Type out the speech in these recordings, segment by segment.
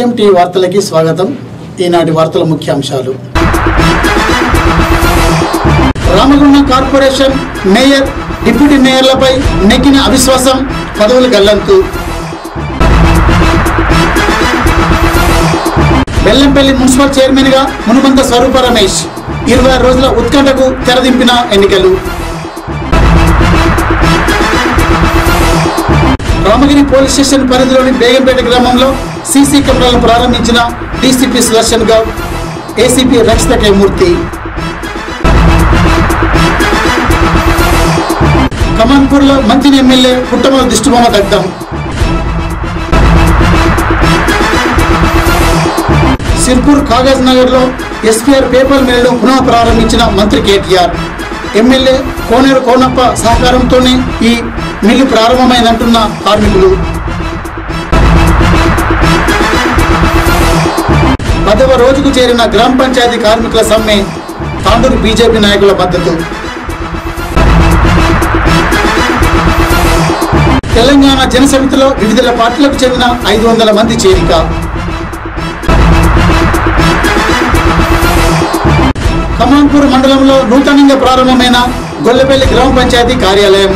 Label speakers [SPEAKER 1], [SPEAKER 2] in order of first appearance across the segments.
[SPEAKER 1] FM TV వార్తలకి స్వాగతం ఈనాటి వార్తల ముఖ్యాంశాలు రామగుండం కార్పొరేషన్ మేయర్ డిప్యూటీ మేయర్లపై నెగ్గిన అవిశ్వాసం పదవులు గల్లంతు బెల్లంపల్లి మున్సిపల్ చైర్మన్ గా మునుమంత స్వరూప రమేష్ ఇరవై ఆరు రోజుల ఉత్కంఠకు తెరదింపిన ఎన్నికలు రామగిరి పోలీస్ స్టేషన్ పరిధిలోని బేగంపేట గ్రామంలో సీసీ కెమెరాలను ప్రారంభించిన DCP Sudarshan Goud ACP Rakshitha K Murthy కమాన్పూర్లో మంత్రి ఎమ్మెల్యే పుట్టమల దిష్టిబొమ్మ దగ్ధం సిర్పూర్ కాగజ్ నగర్ లో ఎస్పీఆర్ పేపర్ మిల్లును పునః ప్రారంభించిన మంత్రి కేటీఆర్ ఎమ్మెల్యే కోనేరు కోనప్ప సహకారంతోనే ఈ మిల్లు ప్రారంభమైందంటున్న కార్మికులు పదవ రోజుకు చేరిన గ్రామ పంచాయతీ కార్మికుల సమ్మె తాండూరు బీజేపీ నాయకుల మద్దతు తెలంగాణ జనసమితిలో వివిధ పార్టీలకు చెందిన ఐదు వందల మంది చేరిక కమాన్పూర్ మండలంలో నూతనంగా ప్రారంభమైన గొల్లపల్లి గ్రామ పంచాయతీ కార్యాలయం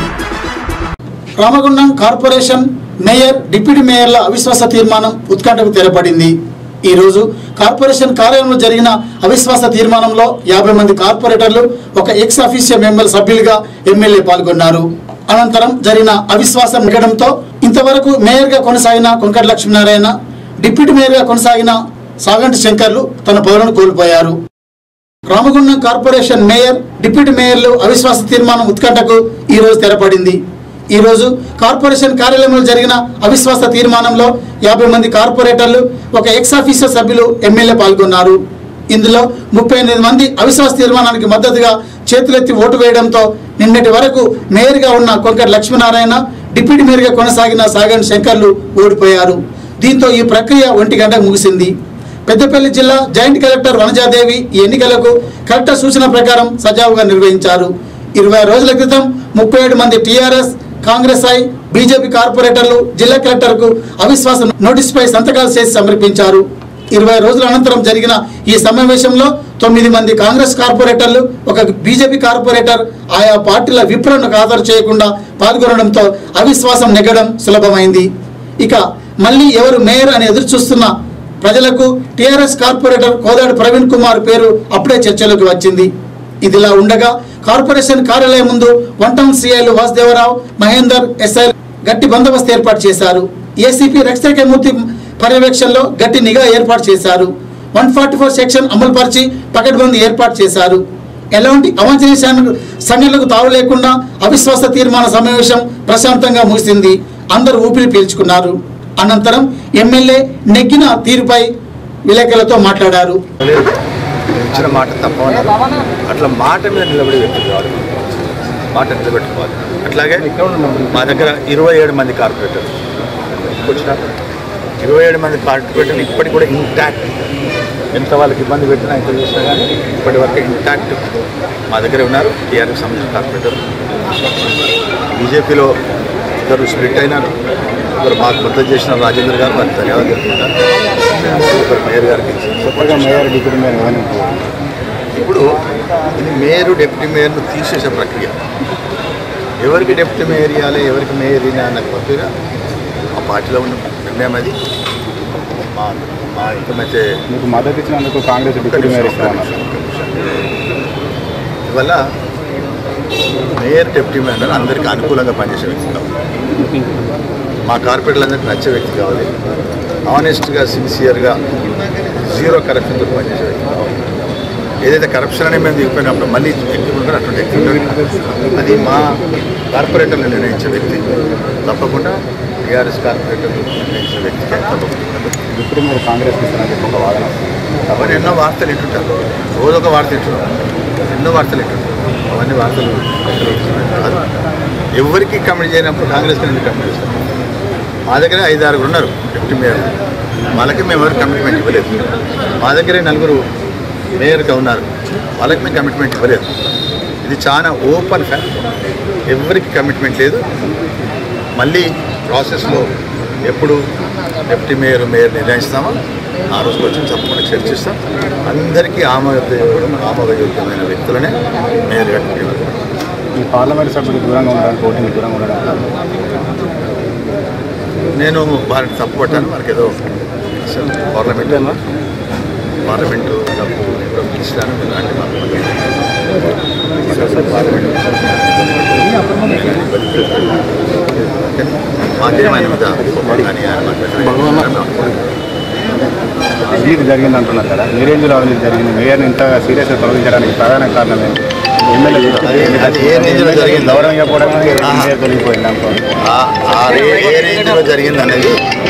[SPEAKER 1] రామగుండం కార్పొరేషన్ మేయర్ డిప్యూటీ మేయర్ల అవిశ్వాస తీర్మానం ఉత్కంఠకు తెరపడింది ఈ రోజు కార్పొరేషన్ కార్యాలయంలో జరిగిన అవిశ్వాస తీర్మానంలో యాభై మంది కార్పొరేటర్లు ఒక ఎక్స్ అఫీషియల్ మెంబర్ సభ్యులుగా ఎమ్మెల్యే పాల్గొన్నారు అనంతరం జరిగిన అవిశ్వాసం మిగడంతో ఇంతవరకు మేయర్గా కొనసాగిన కొంకటి లక్ష్మీనారాయణ డిప్యూటీ మేయర్గా కొనసాగిన సాగంటి శంకర్లు తన పదవులను కోల్పోయారు రామగుండం కార్పొరేషన్ మేయర్ డిప్యూటీ మేయర్లు అవిశ్వాస తీర్మానం ఉత్కంఠకు ఈ రోజు తెరపడింది ఈ రోజు కార్పొరేషన్ కార్యాలయంలో జరిగిన అవిశ్వాస తీర్మానంలో యాభై మంది కార్పొరేటర్లు ఒక ఎక్స్ ఆఫీసర్ సభ్యులు ఎమ్మెల్యే పాల్గొన్నారు ఇందులో ముప్పై ఎనిమిది మంది అవిశ్వాస తీర్మానానికి మద్దతుగా చేతులెత్తి ఓటు వేయడంతో నిన్నటి వరకు మేయర్గా ఉన్న కొంకటి లక్ష్మీనారాయణ డిప్యూటీ మేయర్గా కొనసాగిన సాగన్ శంకర్లు ఓడిపోయారు దీంతో ఈ ప్రక్రియ ఒంటి గంటకు ముగిసింది పెద్దపల్లి జిల్లా జాయింట్ కలెక్టర్ వనజాదేవి ఈ ఎన్నికలకు కలెక్టర్ సూచన ప్రకారం సజావుగా నిర్వహించారు ఇరవై రోజుల క్రితం ముప్పై ఏడు మంది టీఆర్ఎస్ కాంగ్రెస్ ఐ బీజేపీ కార్పొరేటర్లు జిల్లా కలెక్టర్కు అవిశ్వాస నోటీసుపై సంతకాలు చేసి సమర్పించారు ఇరవై రోజుల అనంతరం జరిగిన ఈ సమావేశంలో తొమ్మిది మంది కాంగ్రెస్ కార్పొరేటర్లు ఒక బీజేపీ కార్పొరేటర్ ఆయా పార్టీల విప్లను ఖాతరు చేయకుండా పాల్గొనడంతో అవిశ్వాసం నెగ్గడం సులభమైంది ఇక మళ్ళీ ఎవరు మేయర్ అని ఎదురు చూస్తున్న ప్రజలకు టీఆర్ఎస్ కార్పొరేటర్ కోదాడు ప్రవీణ్ కుమార్ పేరు అప్పుడే చర్చలోకి వచ్చింది ఇదిలా ఉండగా కార్పొరేషన్ కార్యాలయం ముందు వన్ టౌన్ సిఐలు వాసుదేవరావు మహేందర్ ఎస్ఐ గట్టి బందోబస్తు ఏర్పాటు చేశారు ఏసీపీ రక్షక మూర్తి పర్యవేక్షణలో గట్టి నిఘా ఏర్పాటు చేశారు వన్ ఫార్టీ ఫోర్ సెక్షన్ అమలుపరిచి పకడ్బందీ ఏర్పాటు చేశారు ఎలాంటి అవాంఛనీయ సంఘ- సంఘటనలకు తావు లేకుండా అవిశ్వాస తీర్మాన సమావేశం ప్రశాంతంగా ముగిసింది అందరూ ఊపిరి పీల్చుకున్నారు అనంతరం ఎమ్మెల్యే నెగ్గిన తీరుపై విలేకరులతో మాట్లాడారు
[SPEAKER 2] లేదు ఇచ్చిన మాట తప్పన్నారు అట్లా మాట మీద నిలబడి వ్యక్తి కావాలి మాట నిలబెట్టుకోవాలి అట్లాగే మా దగ్గర ఇరవై ఏడు మంది కార్పొరేటర్ వచ్చిన ఇరవై ఏడు మంది కార్పొరేటర్లు ఇప్పటికి కూడా ఇంటాక్ట్ ఎంత వాళ్ళకి ఇబ్బంది పెట్టినా ఎంత చేసినా కానీ ఇప్పటి వరకు ఇంటాక్ట్ మా దగ్గర ఉన్నారు టీఆర్ఎస్ సంబంధించిన కార్పొరేటర్ బీజేపీలో ఇద్దరు స్ప్లిట్ అయినారు ఒకరు మాకు మద్దతు చేసిన రాజేంద్ర గారు వారికి ధన్యవాదాలు చెప్తున్నారు ఒకరు మేయర్ గారికి
[SPEAKER 3] కొత్తగా మేయర్ డిప్యూటీ మేయర్ ఏమైనా
[SPEAKER 2] ఇప్పుడు ఇది మేయర్ డిప్యూటీ మేయర్ను తీసేసే ప్రక్రియ ఎవరికి డిప్యూటీ మేయర్ ఇవ్వాలి ఎవరికి మేయర్ ఇవ్వాలి అన్న ప్రక్రియ మా పార్టీలో ఉన్న నిర్ణయం అది మా మా ఇంకమైతే
[SPEAKER 3] మీకు మద్దతు ఇచ్చినందుకు కాంగ్రెస్ డిప్యూటీ మేయర్ ఇస్తామన్నారు
[SPEAKER 2] ఇవల్ల మేయర్ డిప్యూటీ మేయర్ అందరికీ అనుకూలంగా పనిచేసే వ్యక్తి కావాలి మా కార్పొరేటర్లందరికీ నచ్చే వ్యక్తి కావాలి ఆనెస్ట్గా సిన్సియర్గా జీరో కరప్షన్తో పనిచేసే వ్యక్తి కావాలి ఏదైతే కరప్షన్ అని మేము దిగిపోయినప్పుడు మళ్ళీ వ్యక్తి ఉంటారు అటువంటి వ్యక్తి ఉంటాడు అది మా కార్పొరేటర్లు నిర్ణయించే వ్యక్తి తప్పకుండా టీఆర్ఎస్ కార్పొరేటర్లు నిర్ణయించే వ్యక్తి తప్పకుండా
[SPEAKER 3] డిప్యూటీ మేయర్ కాంగ్రెస్ ఇస్తారని చెప్పి ఒక వాదన
[SPEAKER 2] అవన్నీ ఎన్నో వార్తలు వింటుంటారు రోజు ఒక వార్త వింటున్నాం ఎన్నో వార్తలు వింటుంటారు అవన్నీ వార్తలు కాదు ఎవరికి కమిటీ చేయనప్పుడు కాంగ్రెస్ ఎందుకు కమిటీ చేస్తారు మా దగ్గర ఐదు ఆరుగురు ఉన్నారు డిప్యూటీ మేయర్ వాళ్ళకి మేము ఎవరికి కమిట్మెంట్ ఇవ్వలేదు మా దగ్గరే నలుగురు మేయర్గా ఉన్నారు వాళ్ళకి మేము కమిట్మెంట్ ఇవ్వలేదు ఇది చాలా ఓపెన్ ఫ్యాక్ట్ ఎవరికి కమిట్మెంట్ లేదు మళ్ళీ ప్రాసెస్లో ఎప్పుడు డిప్యూటీ మేయర్ మేయర్ నిర్ణయిస్తామో ఆ రోజుకి వచ్చి తప్పకుండా చర్చిస్తాం అందరికీ ఆమోద ఆమోదయోగ్యమైన వ్యక్తులనే మేయర్గా డిప్యూటీ
[SPEAKER 3] ఈ పార్లమెంట్ సభ్యులు దూరంగా ఉండడానికి ఓటింగ్ దూరంగా ఉండడానికి
[SPEAKER 2] నేను వారిని తప్పుపట్టాను మనకి ఏదో అసలు పార్లమెంట్ పార్లమెంటు డబ్బు కూడా పిలిచినాను మీరు రండి మాకు మళ్ళీ. అసలు పార్లమెంట్ మాకేమైనా మీద కోపం కానీ ఆయన మాట్లాడారు
[SPEAKER 3] అవినీతి జరిగింది అంటున్నారు కదా ఏ రేంజ్లో అవినీతి జరిగింది మేయర్ని ఇంత సీరియస్గా తొలగించడానికి ప్రధాన కారణం ఏంటి ఎమ్మెల్యే
[SPEAKER 2] అది ఏ రేంజ్లో జరిగింది?
[SPEAKER 3] గౌరవం ఇవ్వకపోవడం
[SPEAKER 2] ఆహా.
[SPEAKER 3] మేయర్ తొలగిపోయింది అనుకో
[SPEAKER 2] ఆ- ఆ రే ఏ రేంజ్లో జరిగింది అనేది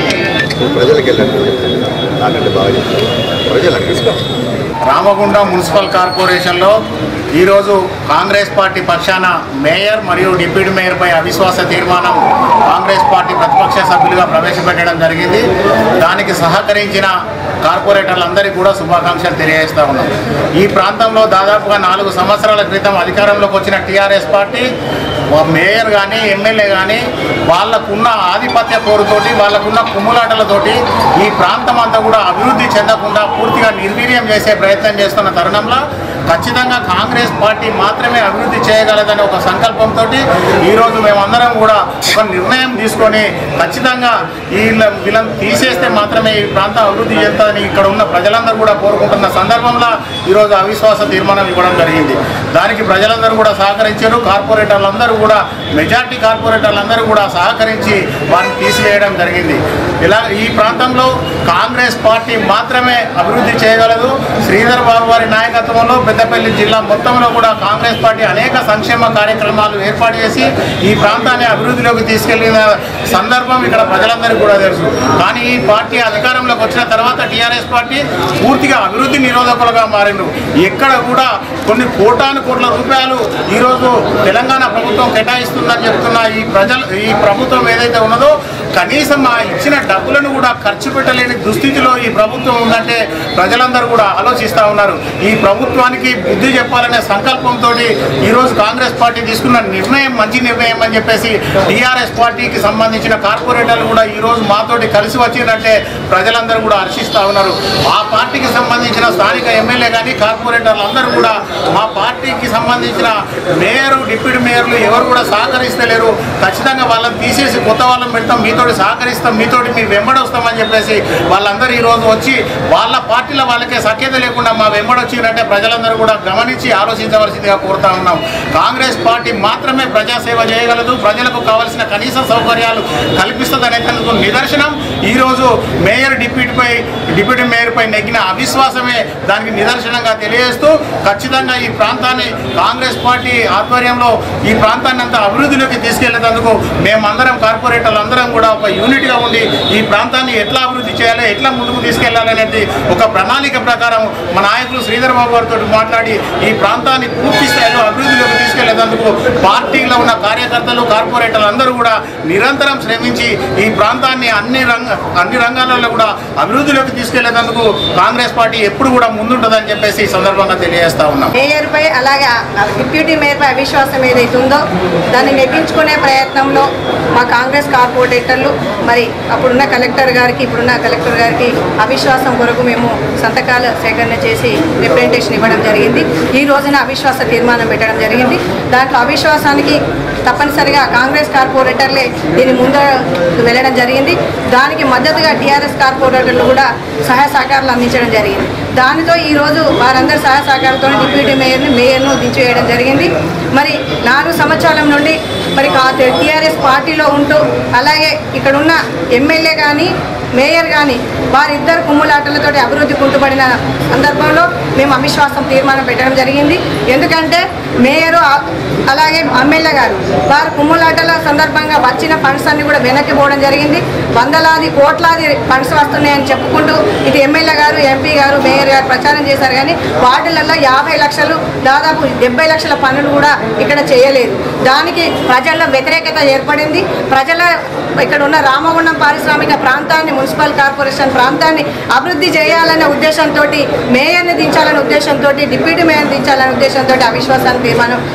[SPEAKER 2] ప్రజలకు వెళ్ళండి నాకంటే బాగా చెప్తారు ప్రజలకు
[SPEAKER 4] రామగుండం మున్సిపల్ కార్పొరేషన్లో ఈరోజు కాంగ్రెస్ పార్టీ పక్షాన మేయర్ మరియు డిప్యూటీ మేయర్పై అవిశ్వాస తీర్మానం కాంగ్రెస్ పార్టీ ప్రతిపక్ష సభ్యులుగా ప్రవేశపెట్టడం జరిగింది దానికి సహకరించిన కార్పొరేటర్లందరికీ కూడా శుభాకాంక్షలు తెలియజేస్తా ఉన్నాం ఈ ప్రాంతంలో దాదాపుగా నాలుగు సంవత్సరాల క్రితం అధికారంలోకి వచ్చిన టీఆర్ఎస్ పార్టీ వా- మేయర్ కానీ ఎమ్మెల్యే కానీ వాళ్ళకున్న ఆధిపత్య పోరుతోటి వాళ్ళకున్న కుమ్ములాటలతోటి ఈ ప్రాంతం అంతా కూడా అభివృద్ధి చెందకుండా పూర్తిగా నిర్వీర్యం చేసే ప్రయత్నం చేస్తున్న తరుణంలో ఖచ్చితంగా కాంగ్రెస్ పార్టీ మాత్రమే అభివృద్ధి చేయగలదనే ఒక సంకల్పంతో ఈరోజు మేమందరం కూడా ఒక నిర్ణయం తీసుకొని ఖచ్చితంగా వీళ్ళ వీళ్ళని తీసేస్తే మాత్రమే ఈ ప్రాంతం అభివృద్ధి చెందుతుందని ఇక్కడ ఉన్న ప్రజలందరూ కూడా కోరుకుంటున్న సందర్భంలో ఈరోజు అవిశ్వాస తీర్మానం ఇవ్వడం జరిగింది దానికి ప్రజలందరూ కూడా సహకరించారు కార్పొరేటర్లందరూ కూడా మెజార్టీ కార్పొరేటర్లందరూ కూడా సహకరించి వారిని తీసివేయడం జరిగింది ఇలా ఈ ప్రాంతంలో కాంగ్రెస్ పార్టీ మాత్రమే అభివృద్ధి చేయగలదు శ్రీధర్ బాబు వారి నాయకత్వంలో పెద్దపల్లి జిల్లా మొత్తంలో కూడా కాంగ్రెస్ పార్టీ అనేక సంక్షేమ కార్యక్రమాలు ఏర్పాటు చేసి ఈ ప్రాంతాన్ని అభివృద్ధిలోకి తీసుకెళ్లిన సందర్భం ఇక్కడ ప్రజలందరికీ కూడా తెలుసు కానీ ఈ పార్టీ అధికారంలోకి వచ్చిన తర్వాత టీఆర్ఎస్ పార్టీ పూర్తిగా అభివృద్ధి నిరోధకులుగా మారిండు ఎక్కడ కూడా కొన్ని కోటాను కోట్ల రూపాయలు ఈరోజు తెలంగాణ ప్రభుత్వం కేటాయిస్తుందని చెప్తున్న ఈ ప్రజలు ఈ ప్రభుత్వం ఏదైతే ఉన్నదో కనీసం ఆ ఇచ్చిన డబ్బులను కూడా ఖర్చు పెట్టలేని దుస్థితిలో ఈ ప్రభుత్వం ఉందంటే ప్రజలందరూ కూడా ఆలోచిస్తూ ఉన్నారు ఈ ప్రభుత్వానికి బుద్ధి చెప్పాలనే సంకల్పంతో ఈరోజు కాంగ్రెస్ పార్టీ తీసుకున్న నిర్ణయం మంచి నిర్ణయం అని చెప్పేసి టీఆర్ఎస్ పార్టీకి సంబంధించిన కార్పొరేటర్లు కూడా ఈరోజు మాతోటి కలిసి వచ్చిందంటే ప్రజలందరూ కూడా హర్షిస్తూ ఉన్నారు ఆ పార్టీకి సంబంధించిన స్థానిక ఎమ్మెల్యే కానీ కార్పొరేటర్లు అందరూ కూడా మా పార్టీకి సంబంధించిన మేయరు డిప్యూటీ మేయర్లు ఎవరు కూడా సహకరిస్తలేరు ఖచ్చితంగా వాళ్ళని తీసేసి కొత్త వాళ్ళని పెడతాం మీతోటి సహకరిస్తాం మీతోటి మీ వెంబడి వస్తామని చెప్పేసి వాళ్ళందరూ ఈరోజు వచ్చి వాళ్ళ పార్టీలో వాళ్ళకే సఖ్యత లేకుండా మా వెంబడి వచ్చిందంటే ప్రజలందరూ కూడా గమనించి ఆలోచించవలసిందిగా కోరుతా ఉన్నాం కాంగ్రెస్ పార్టీ మాత్రమే ప్రజాసేవ చేయగలదు ప్రజలకు కావాల్సిన కనీస సౌకర్యాలు కల్పిస్తుంది అనేందుకు నిదర్శనం ఈరోజు మేయర్ డిప్యూటీపై డిప్యూటీ మేయర్పై నెగ్గిన అవిశ్వాసమే దానికి నిదర్శనంగా తెలియజేస్తూ ఖచ్చితంగా ఈ ప్రాంతాన్ని కాంగ్రెస్ పార్టీ ఆధ్వర్యంలో ఈ ప్రాంతాన్ని అంతా అభివృద్ధిలోకి తీసుకెళ్లేందుకు మేమందరం కార్పొరేటర్లు అందరం కూడా ఒక యూనిట్గా ఉండి ఈ ప్రాంతాన్ని ఎట్లా అభివృద్ధి చేయాలి ఎట్లా ముందుకు తీసుకెళ్లాలి అనేది ఒక ప్రణాళిక ప్రకారం మా నాయకులు శ్రీధర్ బాబు గారితో మాట్లాడి ఈ ప్రాంతాన్ని పూర్తి స్థాయిలో అభివృద్ధిలోకి తీసుకెళ్లేందుకు పార్టీలో ఉన్న కార్యకర్తలు కార్పొరేటర్లు అందరూ కూడా నిరంతరం శ్రమించి ఈ ప్రాంతాన్ని అన్ని రంగ అన్ని రంగాలలో కూడా అభివృద్ధిలోకి తీసుకెళ్లేందుకు కాంగ్రెస్ పార్టీ ఎప్పుడు కూడా ముందుంటుందని చెప్పేసి ఈ సందర్భంగా తెలియజేస్తా ఉన్నాం
[SPEAKER 5] మేయర్ పై అలాగే ఆ డిప్యూటీ మేయర్ పై అవిశ్వాసం ఏదైతే ఉందో దాన్ని నెగ్గించుకునే ప్రయత్నంలో మా కాంగ్రెస్ కార్పొరేటర్లు మరి అప్పుడున్న కలెక్టర్ గారికి ఇప్పుడున్న కలెక్టర్ గారికి అవిశ్వాసం కొరకు మేము సంతకాల సేకరణ చేసి రిప్రజెంటేషన్ ఇవ్వడం జరిగింది ఈ రోజున అవిశ్వాస తీర్మానం పెట్టడం జరిగింది దాంట్లో అవిశ్వాసానికి తప్పనిసరిగా కాంగ్రెస్ కార్పొరేటర్లే దీని ముందు వెళ్ళడం జరిగింది దానికి మద్దతుగా టీఆర్ఎస్ కార్పొరేటర్లు కూడా సహాయ సహకారాలు అందించడం జరిగింది దానితో ఈరోజు వారందరి సహాయ సహకారంతో డిప్యూటీ మేయర్ని మేయర్ను దించివేయడం జరిగింది మరి నాలుగు సంవత్సరాల నుండి మరి టీఆర్ఎస్ పార్టీలో ఉంటూ అలాగే ఇక్కడ ఉన్న ఎమ్మెల్యే కానీ మేయర్ కానీ వారిద్దరు కుమ్ములాటలతో అభివృద్ధి కుంటుపడిన సందర్భంలో మేము అవిశ్వాసం తీర్మానం పెట్టడం జరిగింది ఎందుకంటే మేయరు ఆ- అలాగే ఎమ్మెల్యే గారు వారు కుమ్ములాటల సందర్భంగా వచ్చిన ఫండ్స్ అన్ని కూడా వెనక్కి పోవడం జరిగింది వందలాది కోట్లాది ఫండ్స్ వస్తున్నాయని చెప్పుకుంటూ ఇటు ఎమ్మెల్యే గారు ఎంపీ గారు మేయర్ గారు ప్రచారం చేశారు కానీ వార్డులలో యాభై లక్షలు దాదాపు డెబ్బై లక్షల పనులు కూడా ఇక్కడ చేయలేదు దానికి ప్రజల్లో వ్యతిరేకత ఏర్పడింది ప్రజల ఇక్కడ ఉన్న రామగుండం పారిశ్రామిక ప్రాంతాన్ని మున్సిపల్ కార్పొరేషన్ ప్రాంతాన్ని అభివృద్ధి చేయాలనే ఉద్దేశంతో మేయర్ని దించాలనే ఉద్దేశంతో డిప్యూటీ మేయర్ని దించాలనే ఉద్దేశంతో అవిశ్వాసాన్ని తీర్మానం పెట్టి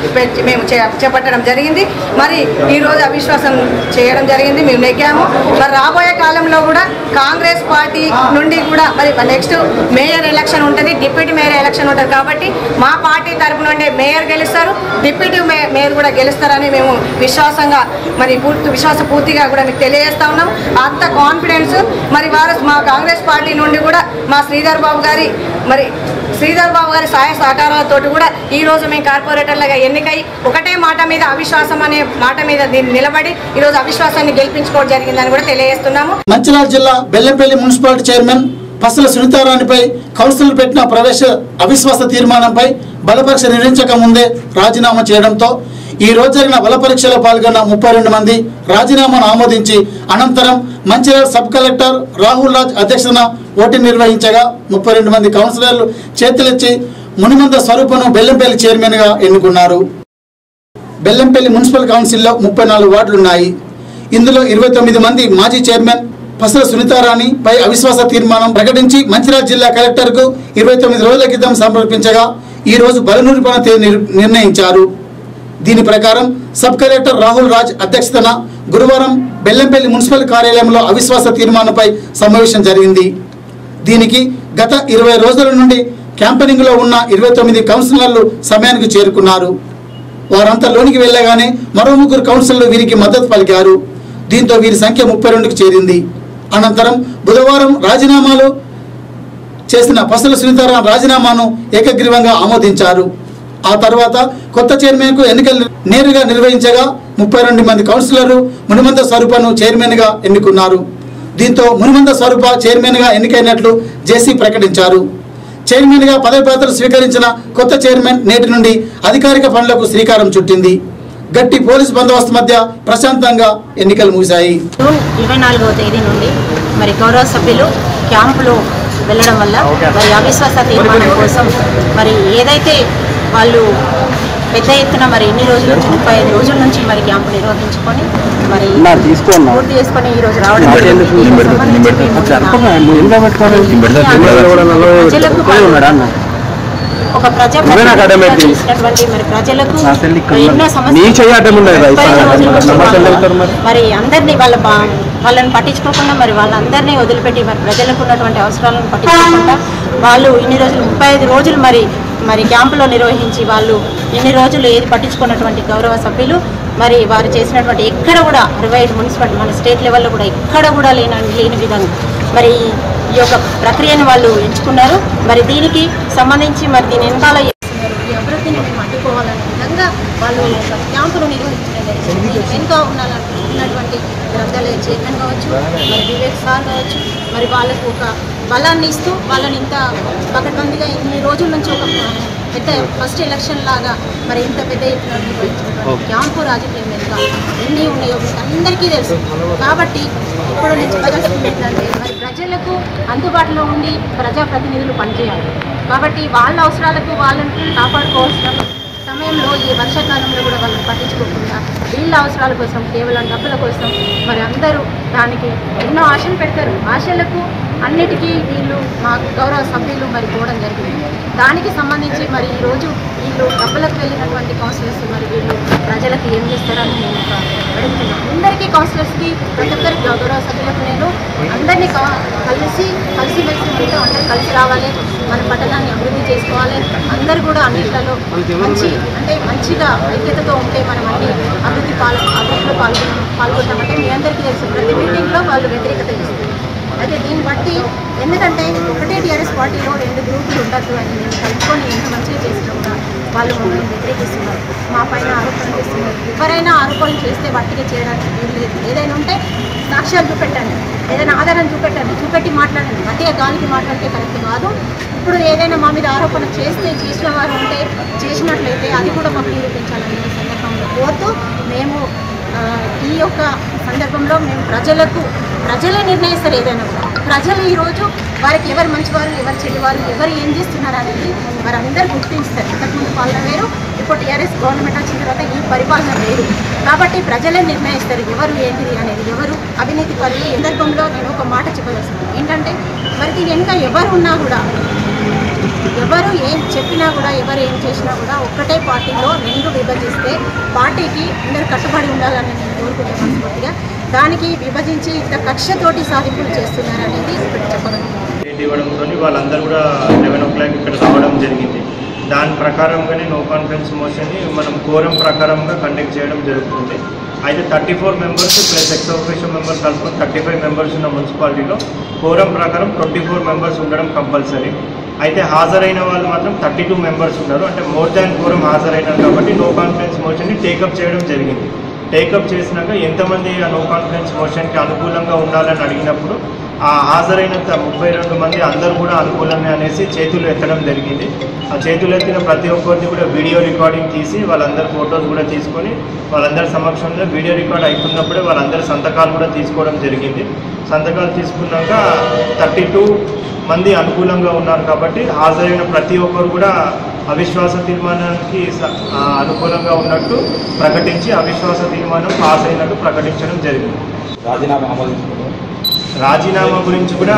[SPEAKER 5] మేము చే- చేపట్టడం జరిగింది మరి ఈరోజు అవిశ్వాసం చేయడం జరిగింది మేము నెగ్గాము మరి రాబోయే కాలంలో కూడా కాంగ్రెస్ పార్టీ నుండి కూడా మరి నెక్స్ట్ మేయర్ ఎలక్షన్ ఉంటుంది డిప్యూటీ మేయర్ ఎలక్షన్ ఉంటుంది కాబట్టి మా పార్టీ తరపు నుండి మేయర్ గెలుస్తారు డిప్యూటీ మే మేయర్ కూడా గెలుస్తారని మేము విశ్వాసంగా మరి పూర్తి విశ్వాస పూర్తిగా కూడా మీకు తెలియజేస్తా ఉన్నాం అంత కాన్ఫిడెన్స్ మరి వారు మా కాంగ్రెస్ పార్టీ నుండి కూడా మా శ్రీధర్ బాబు గారి మరి శ్రీధర్ బాబు గారి సహాయ సహకారాలతో కూడా ఈ రోజు మేము కార్పొరేటర్లుగా ఎన్నికై ఒకటే మాట మీద అవిశ్వాసం అనే మాట మీద దీన్ని నిలబడి ఈ రోజు అవిశ్వాసాన్ని గెలిపించుకోవడం జరిగిందని కూడా తెలియజేస్తున్నాము
[SPEAKER 1] మంచిర్యాల జిల్లా బెల్లంపల్లి మున్సిపాలిటీ చైర్మన్ పసల సునీతారాణిపై కౌన్సిల్ పెట్టిన ప్రవేశ అవిశ్వాస తీర్మానంపై బలపరీక్ష నిర్వహించక ముందే రాజీనామా చేయడంతో ఈ రోజు జరిగిన బలపరీక్షలో పాల్గొన్న ముప్పై రెండు మంది రాజీనామాను ఆమోదించి అనంతరం మంచిర్యాల సబ్ కలెక్టర్ రాహుల్ రాజ్ అధ్యక్షతన ఓటింగ్ నిర్వహించగా ముప్పై రెండు మంది కౌన్సిలర్లు చేతులెచ్చి మునిమంద స్వరూపను బెల్లంపల్లి చైర్మన్గా ఎన్నుకున్నారు బెల్లంపల్లి మున్సిపల్ కౌన్సిల్లో ముప్పై నాలుగు వార్డులు ఉన్నాయి ఇందులో ఇరవై తొమ్మిది మంది మాజీ చైర్మన్ పసల సునీతారాణి పై అవిశ్వాస తీర్మానం ప్రకటించి మంచిర్యాల జిల్లా కలెక్టర్కు ఇరవై తొమ్మిది రోజుల క్రితం సమర్పించగా ఈ రోజు బలనూరిపన తేదీ నిర్- నిర్ణయించారు దీని ప్రకారం సబ్ కలెక్టర్ రాహుల్ రాజ్ అధ్యక్షతన గురువారం బెల్లంపల్లి మున్సిపల్ కార్యాలయంలో అవిశ్వాస తీర్మానంపై సమావేశం జరిగింది దీనికి గత ఇరవై రోజుల నుండి క్యాంపెనింగ్లో ఉన్న ఇరవై తొమ్మిది కౌన్సిలర్లు సమయానికి చేరుకున్నారు వారంతా లోనికి వెళ్ళగానే మరో ముగ్గురు కౌన్సిలర్లు వీరికి మద్దతు పలికారు దీంతో వీరి సంఖ్య ముప్పై రెండుకు చేరింది అనంతరం బుధవారం రాజీనామాలు చేసిన పసల సునీతారాం రాజీనామాను ఏకగ్రీవంగా ఆమోదించారు ఆ తర్వాత కొత్త చైర్మన్కు ఎన్నికలు నేరుగా నిర్వహించగా ముప్పై రెండు మంది కౌన్సిలర్లు మునిమంద స్వరూపను చైర్మన్గా ఎన్నుకున్నారు దీంతో మునిమంద స్వరూప చైర్మన్గా ఎన్నికైనట్లు జేసీ ప్రకటించారు చైర్మన్గా పదవి బాధ్యతలు స్వీకరించిన కొత్త చైర్మన్ నేటి నుండి అధికారిక పనులకు శ్రీకారం చుట్టింది గట్టి పోలీస్ బందోబస్తు మధ్య ప్రశాంతంగా ఎన్నికలు ముగిశాయి
[SPEAKER 6] జూన్ ఇరవై నాలుగవ తేదీ నుండి మరి గౌరవ సభ్యులు క్యాంపులో వెళ్ళడం వల్ల మరి అవిశ్వాస తీర్మానం కోసం మరి ఏదైతే వాళ్ళు పెద్ద ఎత్తున మరి ఎన్ని రోజుల నుంచి ముప్పై ఐదు రోజుల నుంచి మరి క్యాంపు నిర్వహించుకొని మరి పూర్తి చేసుకొని ఈ రోజు రావడం జరిగింది. దీనికి సంబంధించి మేము ప్రజలకు ఒక ప్రజా చేసినటువంటి మరి ప్రజలకు ఎన్నో సమస్యలు ముప్పై ఐదు రోజుల నుంచి మరి అందరినీ వాళ్ళ బా- వాళ్ళని పట్టించుకోకుండా మరి వాళ్ళందరినీ వదిలిపెట్టి మరి ప్రజలకు ఉన్నటువంటి అవసరాలను పట్టించుకోకుండా వాళ్ళు ఇన్ని రోజులు ముప్పై ఐదు రోజులు మరి మరి క్యాంపులో నిర్వహించి వాళ్ళు ఇన్ని రోజులు ఏది పట్టించుకున్నటువంటి గౌరవ సభ్యులు మరి వారు చేసినటువంటి ఎక్కడ కూడా అరవై ఐదు మున్సిపాలిటీ మన స్టేట్ లెవెల్లో కూడా ఎక్కడ కూడా లేని లేని విధంగా మరి ఈ యొక్క ప్రక్రియను వాళ్ళు ఎంచుకున్నారు మరి దీనికి సంబంధించి మరి దీని వెనకాల చేస్తున్నారు ఈ అభివృద్ధిని మేము అడ్డుకోవాలనే విధంగా వాళ్ళు ఈ యొక్క క్యాంపును నిర్వహించడం జరిగింది దీని వెనుక ఉన్న ఉన్నటువంటి గ్రంథాలయ చైర్మన్ కావచ్చు మరి వివేక్ సార్ కావచ్చు మరి వాళ్ళకు ఒక బలాన్ని ఇస్తూ వాళ్ళని ఇంత పకడ్బందీగా ఇన్ని రోజుల నుంచి ఒక పెద్ద ఫస్ట్ ఎలక్షన్ లాగా మరి ఇంత పెద్ద ఎత్తున నిర్వహించినటువంటి క్యాంపు రాజకీయం వెనుక ఎన్ని ఉన్నాయో మీకు అందరికీ తెలుసు కాబట్టి ఇప్పుడు నేను చెప్పదలుచుకుంది ఏంటంటే మరి ప్రజలకు అందుబాటులో ఉండి ప్రజాప్రతినిధులు పనిచేయాలి కాబట్టి వాళ్ళ అవసరాలకు వాళ్ళని కాపాడుకోవాల్సిన సమయంలో ఈ వర్షాకాలంలో కూడా వాళ్ళని పట్టించుకోకుండా వీళ్ళ అవసరాల కోసం కేవలం డబ్బుల కోసం మరి అందరూ దానికి ఎన్నో ఆశలు పెడతారు ఆశలకు అన్నిటికీ వీళ్ళు మా గౌరవ సభ్యులు మరి పోవడం జరిగింది దానికి సంబంధించి మరి ఈరోజు వీళ్ళు డబ్బులకు వెళ్ళినటువంటి కౌన్సిలర్స్ మరి వీళ్ళు ప్రజలకు ఏం చేస్తారని నేను ఒక అడుగుతున్నాను అందరికీ కౌన్సిలర్స్కి ప్రతి ఒక్కరికి గౌరవ సభ్యులకు నేను అందరినీ క- కలిసి కలిసి మెలిసి ఉంటే అందరూ కలిసి రావాలి మన పట్టణాన్ని అభివృద్ధి చేసుకోవాలి అందరూ కూడా అన్నిట్లలో మంచి అంటే మంచిగా ఐక్యతతో ఉంటే మనం అన్ని అభివృద్ధి పాల్ అభివృద్ధిలో పాల్గొన పాల్గొంటామంటే మీ అందరికీ తెలుసు ప్రతి మీటింగ్లో వాళ్ళు వ్యతిరేకత చేస్తారు అయితే దీన్ని బట్టి ఎందుకంటే ఒకటే టీఆర్ఎస్ పార్టీలో రెండు గ్రూపులు ఉండద్దు అని మేము కలుపుకొని ఎంత మంచిగా చేసినా కూడా వాళ్ళు మమ్మల్ని వ్యతిరేకిస్తున్నారు మా పైన ఆరోపణలు చేస్తున్నారు ఎవరైనా ఆరోపణలు చేస్తే వట్టిగా చేయడానికి వీలు లేదు ఏదైనా ఉంటే సాక్ష్యాలు చూపెట్టండి ఏదైనా ఆధారం చూపెట్టండి చూపెట్టి మాట్లాడండి వట్టిగా గాలికి మాట్లాడితే కరెక్ట్ కాదు ఇప్పుడు ఏదైనా మా మీద ఆరోపణ చేస్తే చేసిన వారు ఉంటే చేసినట్లయితే అది కూడా మాకు నిరూపించాలని ఈ సందర్భంలో కోరుతూ మేము ఆ, ఈ యొక్క సందర్భంలో మేము ప్రజలకు ప్రజలే నిర్ణయిస్తారు ఏదైనా కూడా ప్రజలు ఈరోజు వారికి ఎవరు మంచివారు ఎవరు చెడువారు ఎవరు ఏం చేస్తున్నారు అనేది వారందరూ గుర్తిస్తారు ఇంతకుముందు పాలన వేరు ఇప్పుడు టీఆర్ఎస్ గవర్నమెంట్ వచ్చిన తర్వాత ఈ పరిపాలన వేరు కాబట్టి ప్రజలే నిర్ణయిస్తారు ఎవరు ఏంటిది అనేది ఎవరు అవినీతి పరులు ఈ సందర్భంలో నేను ఒక మాట చెప్పదలుచుకున్నాను ఏంటంటే మరి దీని వెనుక ఎవరు ఉన్నా కూడా ఎవరు ఏం చెప్పినా కూడా ఎవరు ఏం చేసినా కూడా ఒక్కటే పార్టీలో రెండు విభజిస్తే పార్టీకి అందరు కట్టుబడి ఉండాలని నేను కోరుకుంటున్నాను మనస్ఫూర్తిగా దానికి విభజించి ఇంత కక్షతోటి సాధింపులు చేస్తున్నారనేది ఒకటి చెప్పగలను
[SPEAKER 7] డేట్ ఇవ్వడంతో వాళ్ళందరూ కూడా లెవెన్ ఓ క్లాక్ ఇక్కడ రావడం జరిగింది దాని ప్రకారంగానే నో కాన్ఫిడెన్స్ మోషన్ని మనం కోరం ప్రకారంగా కండక్ట్ చేయడం జరుగుతుంది అయితే thirty four members plus ex official members కలుపుకొని థర్టీ ఫైవ్ మెంబర్స్ ఉన్న మున్సిపాలిటీలో కోరం ప్రకారం ట్వంటీ ఫోర్ మెంబర్స్ ఉండడం కంపల్సరీ అయితే హాజరైన వాళ్ళు మాత్రం థర్టీ టూ మెంబర్స్ ఉన్నారు అంటే మోర్ దాన్ కోరం హాజరైనారు కాబట్టి నో కాన్ఫిడెన్స్ మోషన్ని టేకప్ చేయడం జరిగింది టేకప్ చేసినాక ఎంతమంది ఆ నో కాన్ఫిడెన్స్ మోషన్కి అనుకూలంగా ఉండాలని అడిగినప్పుడు ఆ హాజరైన త- ముప్పై రెండు మంది అందరూ కూడా అనుకూలమే అనేసి చేతులు ఎత్తడం జరిగింది ఆ చేతులు ఎత్తిన ప్రతి ఒక్కరిని కూడా వీడియో రికార్డింగ్ తీసి వాళ్ళందరి ఫొటోస్ కూడా తీసుకొని వాళ్ళందరి సమక్షంలో వీడియో రికార్డ్ అయిపోయినప్పుడే వాళ్ళందరి సంతకాలు కూడా తీసుకోవడం జరిగింది సంతకాలు తీసుకున్నాక థర్టీ టూ మంది అనుకూలంగా ఉన్నారు కాబట్టి హాజరైన ప్రతి ఒక్కరు కూడా అవిశ్వాస తీర్మానానికి స- ఆ, అనుకూలంగా ఉన్నట్టు ప్రకటించి అవిశ్వాస తీర్మానం పాస్ అయినట్టు ప్రకటించడం జరిగింది
[SPEAKER 8] రాజీనామా ఆమోదించుకున్నాం
[SPEAKER 7] రాజీనామా గురించి కూడా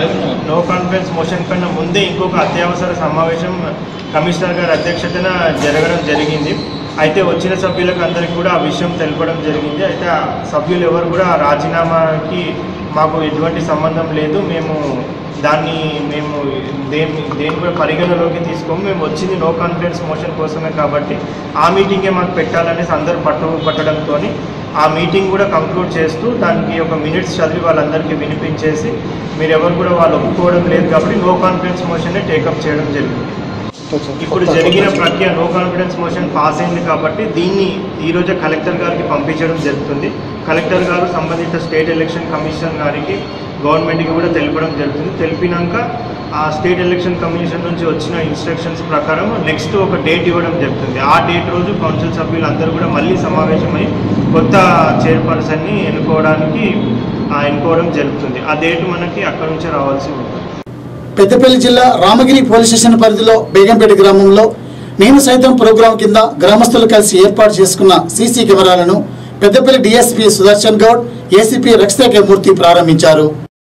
[SPEAKER 7] నో కాన్ఫిడెన్స్ మోషన్ కన్నా ముందే ఇంకొక అత్యవసర సమావేశం కమిషనర్ గారి అధ్యక్షతన జరగడం జరిగింది అయితే వచ్చిన సభ్యులకు అందరికీ కూడా ఆ విషయం తెలపడం జరిగింది అయితే ఆ సభ్యులు ఎవరు కూడా ఆ రాజీనామాకి మాకు ఎటువంటి సంబంధం లేదు మేము దాన్ని మేము దేని దేని కూడా పరిగణలోకి తీసుకోము మేము వచ్చింది నో కాన్ఫిడెన్స్ మోషన్ కోసమే కాబట్టి ఆ మీటింగే మాకు పెట్టాలనేసి అందరూ పట్టు పట్టడంతో ఆ మీటింగ్ కూడా కంక్లూడ్ చేస్తూ దానికి ఒక మినిట్స్ చదివి వాళ్ళందరికీ వినిపించేసి మీరు ఎవరు కూడా వాళ్ళు ఒప్పుకోవడం లేదు కాబట్టి నో కాన్ఫిడెన్స్ మోషన్ని టేకప్ చేయడం జరిగింది ఇప్పుడు జరిగిన ప్రక్రియ నో కాన్ఫిడెన్స్ మోషన్ పాస్ అయింది కాబట్టి దీన్ని ఈరోజు కలెక్టర్ గారికి పంపించడం జరుగుతుంది కలెక్టర్ గారు సంబంధిత స్టేట్ ఎలక్షన్ కమిషన్ గారికి గవర్నమెంట్కి కూడా తెలపడం జరుగుతుంది తెలిపినాక ఆ స్టేట్ ఎలక్షన్ కమిషన్ నుంచి వచ్చిన ఇన్స్ట్రక్షన్స్ ప్రకారం నెక్స్ట్ ఒక డేట్ ఇవ్వడం జరుగుతుంది ఆ డేట్ రోజు కౌన్సిల్ సభ్యులు అందరూ కూడా మళ్ళీ సమావేశమై కొత్త చైర్పర్సన్ని ఎన్నుకోవడానికి ఆ, ఎన్నుకోవడం జరుగుతుంది ఆ డేట్ మనకి అక్కడ నుంచే రావాల్సి ఉంటుంది
[SPEAKER 1] పెద్దపల్లి జిల్లా రామగిరి పోలీస్ స్టేషన్ పరిధిలో బేగంపేట గ్రామంలో నేను సైతం ప్రోగ్రాం కింద గ్రామస్తులు కలిసి ఏర్పాటు చేసుకున్న సీసీ కెమెరాలను పెద్దపల్లి డీఎస్పీ సుదర్శన్ గౌడ్ ఏసీపీ రక్షిత మూర్తి ప్రారంభించారు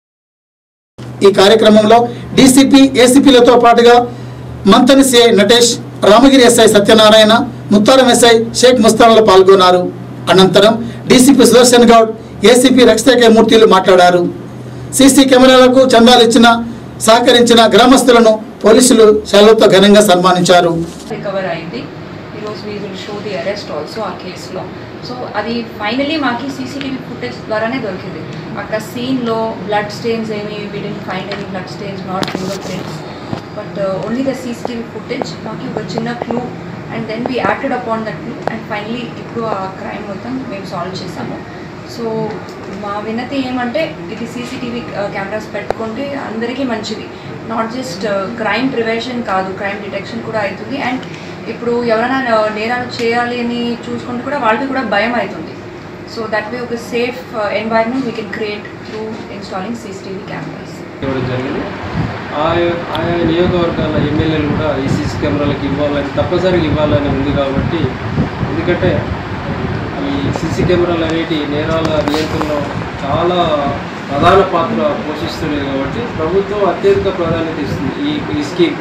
[SPEAKER 1] ఈ కార్యక్రమంలో డీసీపీ ఏసీపీలతో పాటుగా Manthani CI Natesh Ramagiri SI Satyanarayana Muttaram SI Sheikh ముస్తాన్లు పాల్గొన్నారు అనంతరం డీసీపీ సుదర్శన్ గౌడ్ ఏసీపీ రక్షిత మూర్తిలు మాట్లాడారు సీసీ కెమెరాలకు చందాలు ఇచ్చిన సహకరించిన గ్రామస్తులను పోలీసులు శాలుతో ఘనంగా సన్మానించారు
[SPEAKER 9] రికవర్ అయింది ఈరోజు we will show the arrest also ఆ కేసులో సో అది ఫైనలీ మాకు సీసీటీవీ ఫుటేజ్ ద్వారానే దొరికింది అక్కడ సీన్లో బ్లడ్ స్టెయిన్స్ ఏమి we didn't find any blood stains not finger prints but only the CCTV footage మాకు ఒక చిన్న clue and then we acted upon that clue and finally ఇప్పుడు ఆ క్రైమ్ మొత్తం మేము సాల్వ్ చేసాము సో మా వినతి ఏమంటే ఇది సీసీటీవీ కెమెరాస్ పెట్టుకుంటే అందరికీ మంచిది నాట్ జస్ట్ క్రైమ్ ప్రివెన్షన్ కాదు క్రైమ్ డిటెక్షన్ కూడా అవుతుంది అండ్ ఇప్పుడు ఎవరైనా నేరాలు చేయాలి అని చూసుకుంటే కూడా వాళ్ళకి కూడా భయం అవుతుంది సో దట్ వే ఒక safe environment we can create through installing CCTV cameras
[SPEAKER 10] ఇవ్వడం జరిగింది ఆ ఆయా నియోజకవర్గాల ఎమ్మెల్యేలు కూడా ఈ సీసీ కెమెరాలకు ఇవ్వాలని తప్పనిసరిగా ఇవ్వాలని ఉంది కాబట్టి ఎందుకంటే ఈ సీసీ కెమెరాలు అనేటి నేరాల నియంత్రణలో చాలా ప్రధాన పాత్ర పోషిస్తున్నాయి కాబట్టి ప్రభుత్వం అత్యధిక ప్రాధాన్యత ఇస్తుంది ఈ ఈ స్కీమ్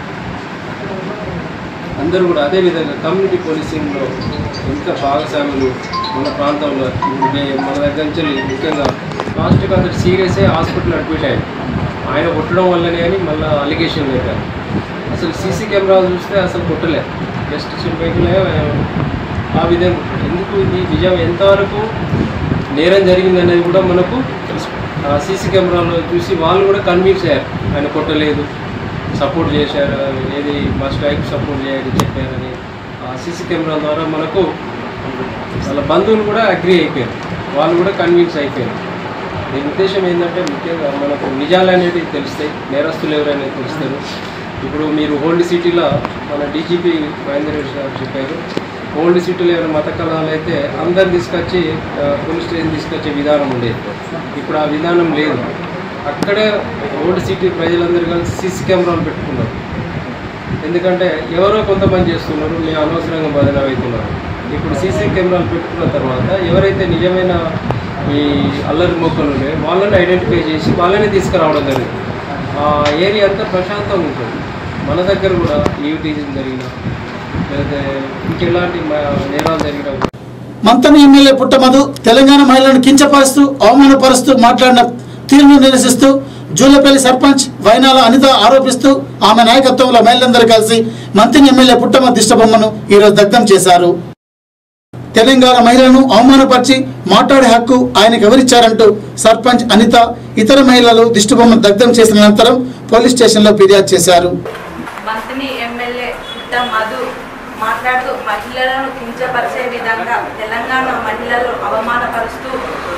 [SPEAKER 10] అందరూ కూడా అదే విధంగా కమ్యూనిటీ పోలీసింగ్లో ఎంత భాగస్వాములు మన ప్రాంతంలో ఇప్పుడు నే- మన దగ్గర నుంచి ముఖ్యంగా లాస్ట్గా అతను సీరియస్ అయ్యి హాస్పిటల్ అడ్మిట్ అయ్యాడు ఆయన కొట్టడం వల్లనే అని మళ్ళీ అలిగేషన్ పెట్టారు అసలు సీసీ కెమెరాలు చూస్తే అసలు కొట్టలేదు జస్ట్ సింపుల్గా ఆ విధంగా ఎందుకు ఇది నిజం ఎంతవరకు నేరం జరిగిందనేది కూడా మనకు సీసీ కెమెరాలో చూసి వాళ్ళు కూడా కన్విన్స్ అయ్యారు ఆయన కొట్టలేదు సపోర్ట్ చేశారు ఏది మా స్ట్రైక్ సపోర్ట్ చేయాలని చెప్పారని ఆ సీసీ కెమెరా ద్వారా మనకు వాళ్ళ బంధువులు కూడా అగ్రి అయిపోయారు వాళ్ళు కూడా కన్విన్స్ అయిపోయారు దీని ఉద్దేశం ఏంటంటే ముఖ్యంగా మనకు నిజాలు అనేది తెలుస్తాయి నేరస్తులు ఎవరైనా తెలుస్తారు ఇప్పుడు మీరు ఓల్డ్ సిటీలో మన డీజీపీ మహేందర్ రెడ్డి గారు చెప్పారు ఓల్డ్ సిటీలో ఏమైనా మత కళాలు అయితే అందరు తీసుకొచ్చి ఆ, పోలీస్ స్టేషన్ తీసుకొచ్చే విధానం ఉండేది ఇప్పుడు ఆ విధానం లేదు అక్కడే ఓల్డ్ సిటీ ప్రజలందరూ కలిసి సీసీ కెమెరాలు పెట్టుకున్నారు ఎందుకంటే ఎవరో కొంతమంది చేస్తున్నారు మేము అనవసరంగా బదనం అవుతున్నారు ఇప్పుడు సీసీ కెమెరాలు పెట్టుకున్న తర్వాత ఎవరైతే నిజమైన ఈ అల్లరి మొక్కలు ఉన్నాయో వాళ్ళని ఐడెంటిఫై చేసి వాళ్ళని తీసుకురావడం జరిగింది ఆ ఏరియా అంతా ప్రశాంతంగా ఉంటుంది మన దగ్గర కూడా ఏ టీచింగ్ జరిగినా లేదా ఇంకెలాంటి మ- నేరాలు జరిగినా కూడా
[SPEAKER 1] మంతని ఎమ్మెల్యే పుట్టమధు తెలంగాణ మహిళలను కించపరుస్తూ అవమానపరుస్తూ మాట్లాడిన తీరును నిరసిస్తూ జూలపల్లి సర్పంచ్ వైనాల అనిత ఆరోపిస్తూ ఆమె నాయకత్వంలో మహిళలందరూ కలిసి మంత్రి ఎమ్మెల్యే పుట్టమ దిష్టబొమ్మను ఈరోజు దగ్ధం చేశారు తెలంగాణ మహిళలను అవమానపరిచి మాట్లాడే హక్కు ఆయనకు ఎవరిచ్చారంటూ సర్పంచ్ అనిత ఇతర మహిళలు దిష్టిబొమ్మను దగ్ధం చేసిన అనంతరం పోలీస్ స్టేషన్లో ఫిర్యాదు చేశారు
[SPEAKER 5] మంత్రి ఎమ్మెల్యే పుట్ట మధు మాట్లాడుతూ మహిళలను కించపరిచే విధంగా తెలంగాణ మహిళలు అవమానపరుస్తూ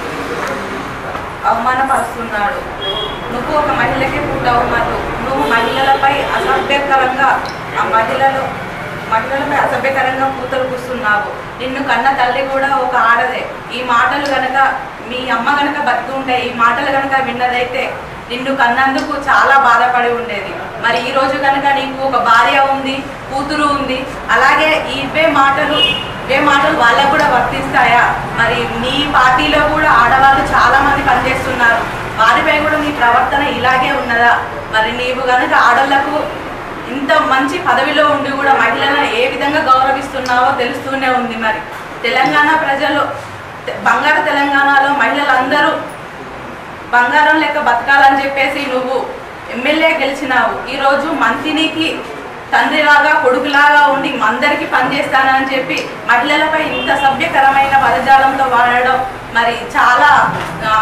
[SPEAKER 5] అవమానపరుస్తున్నాడు నువ్వు ఒక మహిళకి పుట్టవు మధు నువ్వు మహిళలపై అసభ్యకరంగా ఆ మహిళలు మహిళలపై అసభ్యకరంగా కూతురు కూస్తున్నావు నిన్ను కన్న తల్లి కూడా ఒక ఆడదే ఈ మాటలు గనక మీ అమ్మ గనక బతుకుంటే ఈ మాటలు గనక విన్నదైతే నిన్ను కన్నందుకు చాలా బాధపడి ఉండేది మరి ఈ రోజు కనుక నీకు ఒక భార్య ఉంది కూతురు ఉంది అలాగే ఇవే మాటలు ఇవే మాటలు వాళ్ళకు కూడా వర్తిస్తాయా మరి నీ పార్టీలో కూడా ఆడవాళ్ళు చాలా మంది పనిచేస్తున్నారు వారిపై కూడా నీ ప్రవర్తన ఇలాగే ఉన్నదా మరి నీవు కనుక ఆడళ్లకు ఇంత మంచి పదవిలో ఉండి కూడా మహిళలను ఏ విధంగా గౌరవిస్తున్నావో తెలుస్తూనే ఉంది మరి తెలంగాణ ప్రజలు తె- బంగారు తెలంగాణలో మహిళలందరూ బంగారం లెక్క బతకాలని చెప్పేసి నువ్వు ఎమ్మెల్యే గెలిచినావు ఈరోజు మంత్రికి తండ్రిలాగా కొడుకులాగా ఉండి అందరికీ పనిచేస్తానని చెప్పి మహిళలపై ఇంత సభ్యకరమైన పదజాలంతో వాడడం మరి చాలా ఆ,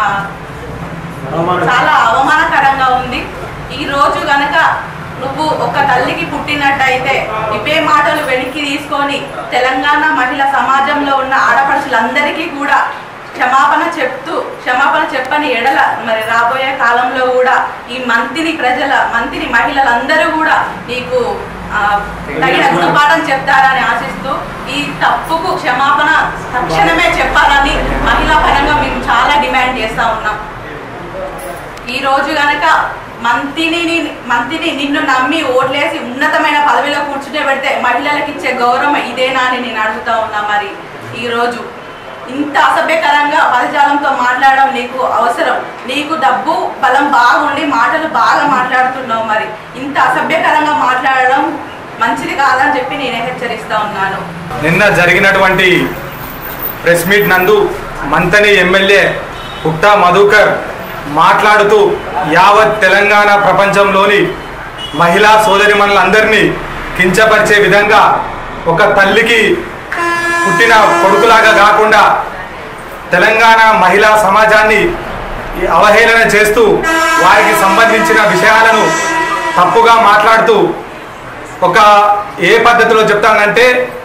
[SPEAKER 5] చాలా అవమానకరంగా ఉంది ఈ రోజు గనక నువ్వు ఒక తల్లికి పుట్టినట్టయితే ఇవే మాటలు వెనక్కి తీసుకొని తెలంగాణ మహిళ సమాజంలో ఉన్న ఆడపడుచులందరికీ కూడా క్షమాపణ చెప్తూ క్షమాపణ చెప్పని ఎడల మరి రాబోయే కాలంలో కూడా ఈ మంత్రిని ప్రజల మంత్రి మహిళలందరూ కూడా నీకు ఆ, తగిన గుణపాఠం చెప్తారని ఆశిస్తూ ఈ తప్పుకు క్షమాపణ తక్షణమే చెప్పాలని మహిళా పరంగా మేము చాలా డిమాండ్ చేస్తా ఉన్నాం ఈ రోజు గనక మంత్రిని మంత్రిని నిన్ను నమ్మి ఓట్లేసి ఉన్నతమైన పదవిలో కూర్చునే పెడితే మహిళలకు ఇచ్చే గౌరవం ఇదేనా అని నేను అడుగుతా ఉన్నా మరి ఈ రోజు ఇంత అసభ్యకరంగా పదజాలంతో మాట్లాడడం నీకు అవసరం నీకు డబ్బు బలం బాగుండి మాటలు బాగా మాట్లాడుతున్నావు మరి ఇంత అసభ్యకరంగా మాట్లాడడం మంచిది కాదని చెప్పి నేను హెచ్చరిస్తా ఉన్నాను
[SPEAKER 8] నిన్న జరిగినటువంటి ప్రెస్ మీట్ నందు మంతని ఎమ్మెల్యే పుట్టా మధుకర్ మాట్లాడుతూ యావత్ తెలంగాణ ప్రపంచంలోని మహిళా సోదరిమణులందరినీ కించపరిచే విధంగా ఒక తల్లికి పుట్టిన కొడుకులాగా కాకుండా తెలంగాణ మహిళా సమాజాన్ని ఈ అవహేళన చేస్తూ వారికి సంబంధించిన విషయాలను తప్పుగా మాట్లాడుతూ ఒక ఏ పద్ధతిలో చెప్తానంటే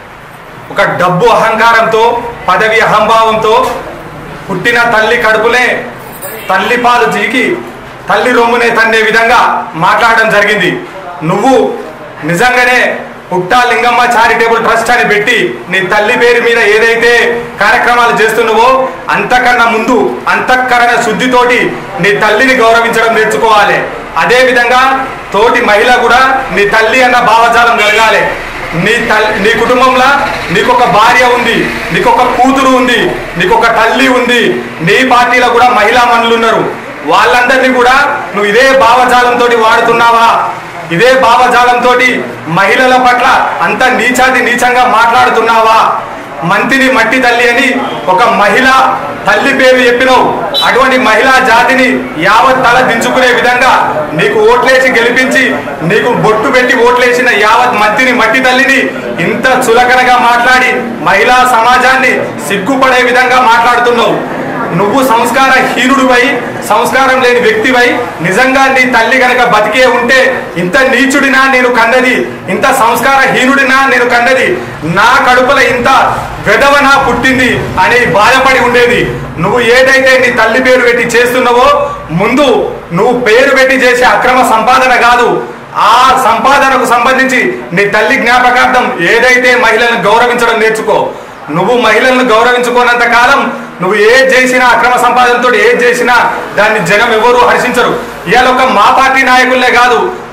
[SPEAKER 8] ఒక డబ్బు అహంకారంతో పదవి అహంభావంతో పుట్టిన తల్లి కడుపునే తల్లి పాలు చీకి తల్లి రొమ్మునే తన్నే విధంగా మాట్లాడడం జరిగింది నువ్వు నిజంగానే పుట్టా లింగమ్మ చారిటబుల్ ట్రస్ట్ అని పెట్టి నీ తల్లి పేరు మీద ఏదైతే కార్యక్రమాలు చేస్తున్నావో అంతకన్నా ముందు అంతఃకరణ శుద్ధితోటి నీ తల్లిని గౌరవించడం నేర్చుకోవాలి అదే విధంగా తోటి మహిళ కూడా నీ తల్లి అన్న భావజాలం కలగాలి నీ తల్లి నీ కుటుంబంలో నీకు ఒక భార్య ఉంది నీకు ఒక కూతురు ఉంది నీకు ఒక తల్లి ఉంది నీ పార్టీలో కూడా మహిళా మనులు ఉన్నారు వాళ్ళందరినీ కూడా నువ్వు ఇదే భావజాలంతో వాడుతున్నావా ఇదే భావజాలంతో మహిళల పట్ల అంత నీచాతి నీచంగా మాట్లాడుతున్నావా మంతిని మట్టి తల్లి అని ఒక మహిళ తల్లి పేరు చెప్పినావు అటువంటి మహిళా జాతిని యావత్ తల దించుకునే విధంగా నీకు ఓట్లేసి గెలిపించి నీకు బొట్టు పెట్టి ఓట్లేసిన యావత్ మంత్రిని మట్టి తల్లిని ఇంత చులకనగా మాట్లాడి మహిళా సమాజాన్ని సిగ్గుపడే విధంగా మాట్లాడుతున్నావు నువ్వు సంస్కార హీనుడివై సంస్కారం లేని వ్యక్తివై నిజంగా నీ తల్లి గనక బతికే ఉంటే ఇంత నీచుడినా నేను కన్నది ఇంత సంస్కార హీనుడినా నేను కన్నది నా కడుపుల ఇంత వెదవనా పుట్టింది అని బాధపడి ఉండేది నువ్వు ఏదైతే నీ తల్లి పేరు పెట్టి చేస్తున్నావో ముందు నువ్వు పేరు పెట్టి చేసే అక్రమ సంపాదన కాదు ఆ సంపాదనకు సంబంధించి నీ తల్లి జ్ఞాపకార్థం ఏదైతే మహిళలను గౌరవించడం నేర్చుకో నువ్వు మహిళలను గౌరవించుకోనంత కాలం నువ్వు ఏది చేసినా అక్రమ సంపాదనతో ఏది చేసినా దాన్ని జనం ఎవరు హర్షించరు ఇవాళ ఒక మా పార్టీ నాయకులే కాదు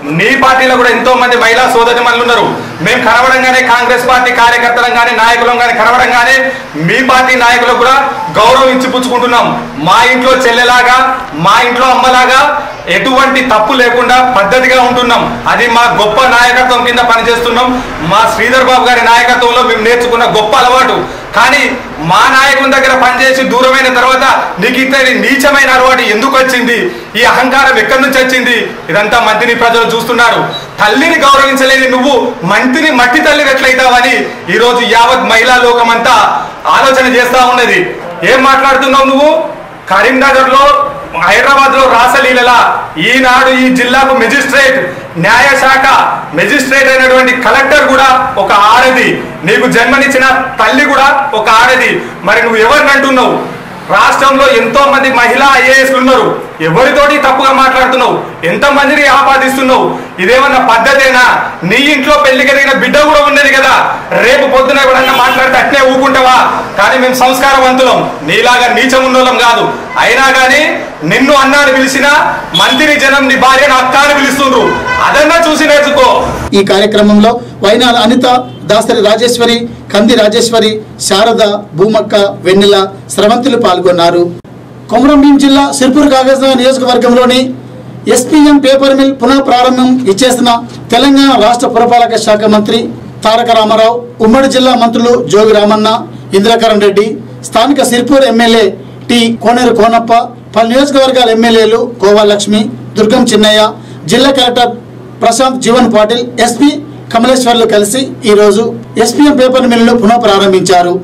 [SPEAKER 8] నీ పార్టీలో కూడా ఎంతో మంది మహిళా సోదరి ఉన్నారు మేము కనబడంగానే కాంగ్రెస్ పార్టీ కార్యకర్తలం కానీ నాయకులం కానీ కనబడంగానే మీ పార్టీ నాయకులకు కూడా గౌరవం ఇచ్చి పుచ్చుకుంటున్నాం మా ఇంట్లో చెల్లెలాగా మా ఇంట్లో అమ్మలాగా ఎటువంటి తప్పు లేకుండా పద్ధతిగా ఉంటున్నాం అది మా గొప్ప నాయకత్వం కింద పనిచేస్తున్నాం మా శ్రీధర్ బాబు గారి నాయకత్వంలో మేము నేర్చుకున్న గొప్ప అలవాటు కానీ మా నాయకుని దగ్గర పనిచేసి దూరమైన తర్వాత నీకు ఇతని నీచమైన అలవాటు ఎందుకు వచ్చింది ఈ అహంకారం ఎక్కడి నుంచి వచ్చింది ఇదంతా మంత్రిని ప్రజలు చూస్తున్నారు తల్లిని గౌరవించలేని నువ్వు మంత్రిని మట్టి తల్లి ఎట్లయితావని ఈ రోజు యావత్ మహిళా లోకమంతా ఆలోచన చేస్తా ఉన్నది ఏం మాట్లాడుతున్నావు నువ్వు కరీంనగర్ లో హైదరాబాద్ లో రాసలీలలా ఈనాడు ఈ జిల్లాకు మెజిస్ట్రేట్ న్యాయశాఖ మెజిస్ట్రేట్ అయినటువంటి కలెక్టర్ కూడా ఒక ఆడది నీకు జన్మనిచ్చిన తల్లి కూడా ఒక ఆడది మరి నువ్వు ఎవరిని అంటున్నావు రాష్ట్రంలో ఎంతో మంది మహిళా ఐఏఎస్ ఉన్నారు ఎవరితోటి తప్పుగా మాట్లాడుతున్నావు ఎంత మందిని ఆపాదిస్తున్నావు ఇదేమన్నా పద్ధతేనా నీ ఇంట్లో పెళ్లి కలిగిన బిడ్డ కూడా ఉన్నది కదా రేపు పొద్దున ఎవరన్నా మాట్లాడితే అట్నే ఊకుంటావా కానీ మేము సంస్కారవంతులం నీలాగా నీచం ఉన్నోళ్ళం కాదు అయినా కానీ నిన్ను అన్నాను పిలిచిన మంత్రి జనం నీ భార్యను అక్క అని పిలుస్తుండ్రు అదన్నా చూసి నేర్చుకో
[SPEAKER 1] ఈ కార్యక్రమంలో వైనాల అనిత దాసరి రాజేశ్వరి కంది రాజేశ్వరి శారద భూమక్క వెన్నెల స్రవంతులు పాల్గొన్నారు కొమరంభీం జిల్లా సిర్పూర్ కాగజ్ నియోజకవర్గంలోని ఎస్పీఎం పేపర్ మిల్ పునః ప్రారంభం ఇచ్చేసిన తెలంగాణ రాష్ట్ర పురపాలక శాఖ మంత్రి తారక రామారావు ఉమ్మడి జిల్లా మంత్రులు జోగి రామన్న ఇంద్రకరణ్ రెడ్డి స్థానిక సిర్పూర్ ఎమ్మెల్యే టి కోనేరు కోనప్ప పలు నియోజకవర్గాల ఎమ్మెల్యేలు కోవా లక్ష్మి దుర్గం చిన్నయ్య జిల్లా కలెక్టర్ ప్రశాంత్ జీవన్ పాటిల్ ఎస్పీ కమలేశ్వర్లు కలిసి ఈరోజు ఎస్పీఎం పేపర్ మిల్లును పునః ప్రారంభించారు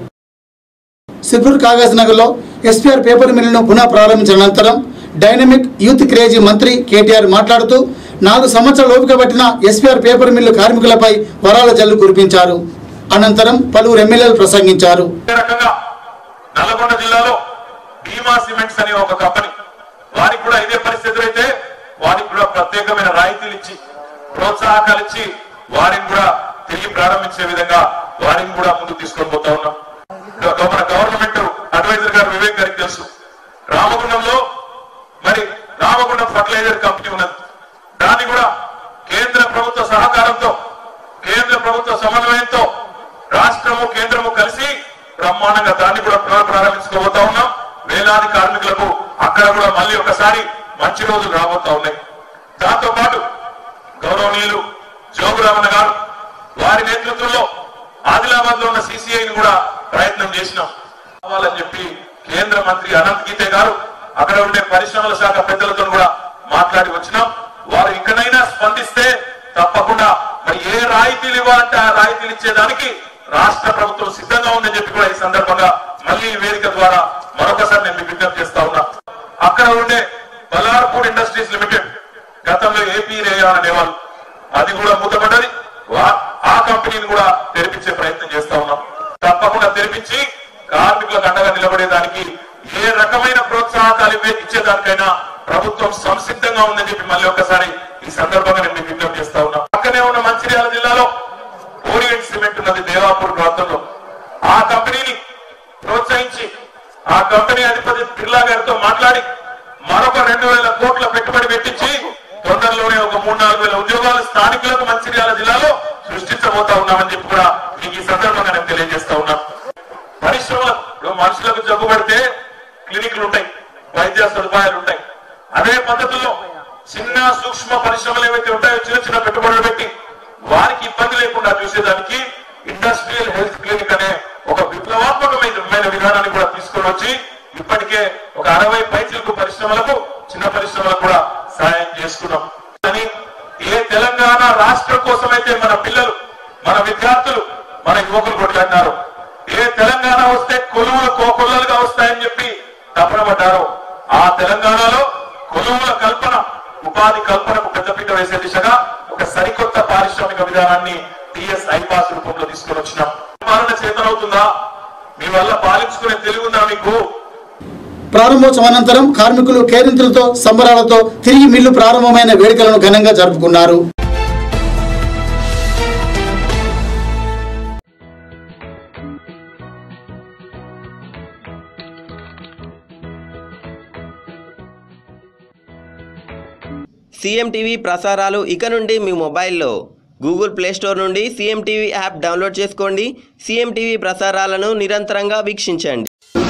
[SPEAKER 1] సిర్పూర్ కాగజ్ నగర్లో ఎస్పీఆర్ పేపర్ మిల్లును పునః ప్రారంభించిన అనంతరం డైనమిక్ యూత్ క్రేజీ మంత్రి కేటీఆర్ మాట్లాడుతూ నాలుగు సంవత్సరాలు ఓపిక పట్టిన ఎస్పీఆర్ పేపర్ మిల్లు కార్మికులపై వరాల జల్లు కురిపించారు అనంతరం పలువురు ఎమ్మెల్యేలు ప్రసంగించారు
[SPEAKER 11] అదే రకంగా నల్గొండ జిల్లాలో భీమా సిమెంట్స్ అనే ఒక కంపెనీ వారికి కూడా ఇదే పరిస్థితులు అయితే వారికి కూడా ప్రత్యేకమైన రాయితీలు ఇచ్చి ప్రోత్సాహకాలు ఇచ్చి వారిని కూడా తిరిగి ప్రారంభించే విధంగా వారిని కూడా ముందుకు తీసుకొని పోతా ఉన్నాం గ- మన గవర్నమెంట్ అడ్వైజర్ గారు వివేక్ గారికి తెలుసు రామగుండంలో మరి రామగుండం ఫర్టిలైజర్ కంపెనీ ఉన్నది దాన్ని కూడా కేంద్ర ప్రభుత్వ సహకారంతో కేంద్ర ప్రభుత్వ సమన్వయంతో రాష్ట్రము కేంద్రము కలిసి బ్రహ్మాండంగా దాన్ని కూడా పునః ప్రారంభించుకోబోతా ఉన్నాం వేలాది కార్మికులకు అక్కడ కూడా మళ్ళీ ఒకసారి మంచి రోజులు రాబోతా ఉన్నాయి దాంతో పాటు గౌరవనీయులు జోగురామన్న గారు వారి నేతృత్వంలో ఆదిలాబాద్ లో ఉన్న సిసిఐని కూడా ప్రయత్నం చేసినాం కావాలని చెప్పి కేంద్ర మంత్రి అనంత్ గీతే గారు అక్కడ ఉండే పరిశ్రమల శాఖ పెద్దలతో కూడా మాట్లాడి వచ్చినాం వారు ఇక్కడైనా స్పందిస్తే తప్పకుండా మరి ఏ రాయితీలు ఇవ్వాలంటే ఆ రాయితీలు ఇచ్చేదానికి రాష్ట్ర ప్రభుత్వం సిద్ధంగా ఉందని చెప్పి కూడా ఈ సందర్భంగా మళ్ళీ ఈ వేదిక ద్వారా మరొకసారి నేను మీకు విజ్ఞప్తి చేస్తా ఉన్నా అక్కడ ఉండే బల్లార్పూర్ ఇండస్ట్రీస్ లిమిటెడ్ గతంలో ఏపీ రేయా అనేవాళ్ళు అది కూడా మూతపడ్డది వా- ఆ కంపెనీని కూడా తెరిపించే ప్రయత్నం చేస్తా ఉన్నాం తప్పకుండా తెరిపించి కార్మికులకు అండగా నిలబడేదానికి ఏ రకమైన ప్రోత్సాహకాలు ఇవ్వే- ఇచ్చేదానికైనా ప్రభుత్వం సంసిద్ధంగా ఉందని చెప్పి మళ్ళీ ఒకసారి ఈ సందర్భంగా నేను మీకు విజ్ఞప్తి చేస్తా ఉన్నా పక్కనే ఉన్న మంచిర్యాల జిల్లాలో ఓరియంట్ సిమెంట్ ఉన్నది దేవాపూర్ ప్రాంతంలో ఆ కంపెనీని ప్రోత్సహించి ఆ కంపెనీ అధిపతి బిర్లా గారితో మాట్లాడి మరొక రెండు వేల కోట్ల పెట్టుబడి పెట్టించి తొందరలోనే ఒక మూడు నాలుగు వేల ఉద్యోగాలు స్థానికులకు మంచిర్యాల జిల్లాలో సృష్టించబోతా ఉన్నామని చెప్పి కూడా మీకు ఈ సందర్భంగా నేను తెలియజేస్తా ఉన్నాను పరిశ్రమలకు ఇప్పుడు మనుషులకు జబ్బు పడితే క్లినిక్లు ఉంటాయి వైద్య సదుపాయాలు ఉంటాయి అదే పద్ధతుల్లో చిన్న సూక్ష్మ పరిశ్రమలు ఏవైతే ఉంటాయో చిన్న చిన్న పెట్టుబడులు పెట్టి వారికి ఇబ్బంది లేకుండా చూసేదానికి ఇండస్ట్రియల్ హెల్త్ క్లినిక్ అనే ఒక విప్లవాత్మకమైన విధానాన్ని కూడా తీసుకొని వచ్చి ఇప్పటికే ఒక అరవై పైచిలకు పరిశ్రమలకు చిన్న పరిశ్రమలకు కూడా సాయం చేసుకున్నాం కానీ ఏ తెలంగాణ రాష్ట్రం కోసమైతే మన పిల్లలు మన విద్యార్థులు మన యువకులు కొట్లాడినారు ఏ తెలంగాణ వస్తే కొలువులు కోకొల్లలుగా వస్తాయని చెప్పి తపన పడ్డారు ఆ తెలంగాణలో కొలువుల కల్పన ఉపాధి కల్పనకు పెద్దపీట వేసే దిశగా ఒక సరికొత్త పారిశ్రామిక విధానాన్ని టిఎస్ ఐపాస్ రూపంలో తీసుకొని వచ్చినాం పాలన చేతనవుతుందా మీ వల్ల పాలించుకునే తెలివిందా మీకు
[SPEAKER 1] ప్రారంభోత్సవం అనంతరం కార్మికులు కేరింతలతో సంబరాలతో తిరిగి మిల్లు ప్రారంభమైన వేడుకలను ఘనంగా జరుపుకున్నారు
[SPEAKER 12] సీఎం టీవీ ప్రసారాలు ఇక నుండి మీ మొబైల్లో గూగుల్ ప్లే స్టోర్ నుండి సీఎం టీవీ యాప్ డౌన్లోడ్ చేసుకోండి సీఎం టీవీ ప్రసారాలను నిరంతరంగా వీక్షించండి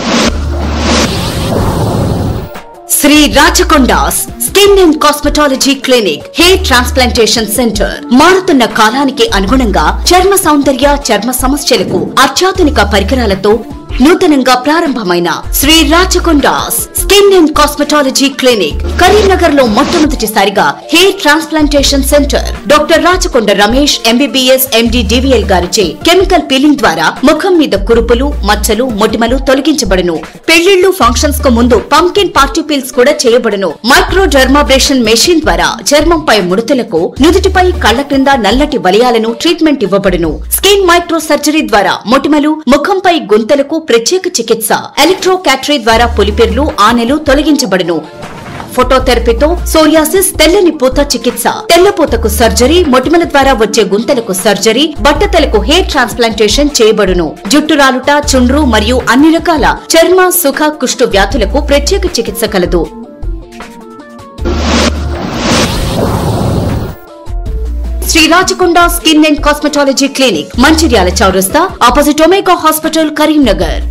[SPEAKER 13] Shri Rachakondas skin and cosmetology clinic hair transplantation centre మారుతున్న కాలానికి అనుగుణంగా చర్మ సౌందర్య చర్మ సమస్యలకు అత్యాధునిక పరికరాలతో నూతనంగా ప్రారంభమైన Shri Rachakondas skin and cosmetology clinic Karimnagar లో మొట్టమొదటిసారిగా hair transplantation centre doctor Rachakonda Ramesh MBBS MD DVL గారిచే కెమికల్ పీలింగ్ ద్వారా ముఖం మీద కురుపులు మచ్చలు మొటిమలు తొలగించబడును పెళ్లిళ్లు ఫంక్షన్స్ కు ముందు పంకిన్ పార్టీ పీల్స్ కూడా చేయబడును మైక్రో డర్మాబ్రేషన్ మెషిన్ ద్వారా చర్మంపై ముడతలకు నుదుటిపై కళ్ల క్రింద నల్లటి వలయాలను ట్రీట్మెంట్ ఇవ్వబడును స్కిన్ మైక్రో సర్జరీ ద్వారా మొటిమలు ముఖంపై గుంతలకు ప్రత్యేక చికిత్స ఎలక్ట్రో క్యాటరీ ద్వారా పులిపిర్లు ఆనెలు తొలగించబడును ఫోటోథెరపీతో సోరియాసిస్ తెల్లని పూత చికిత్స తెల్లపూతకు సర్జరీ మొటిమల ద్వారా వచ్చే గుంతలకు సర్జరీ బట్టతలకు హెయిర్ ట్రాన్స్ప్లాంటేషన్ చేయబడును జుట్టు రాలుట చుండ్రు మరియు అన్ని రకాల చర్మ సుఖ కుష్టు వ్యాధులకు ప్రత్యేక చికిత్స కలదు Shri Rachakonda skin and cosmetology clinic Mancherial చౌరస్తా opposite Omega hospital Karimnagar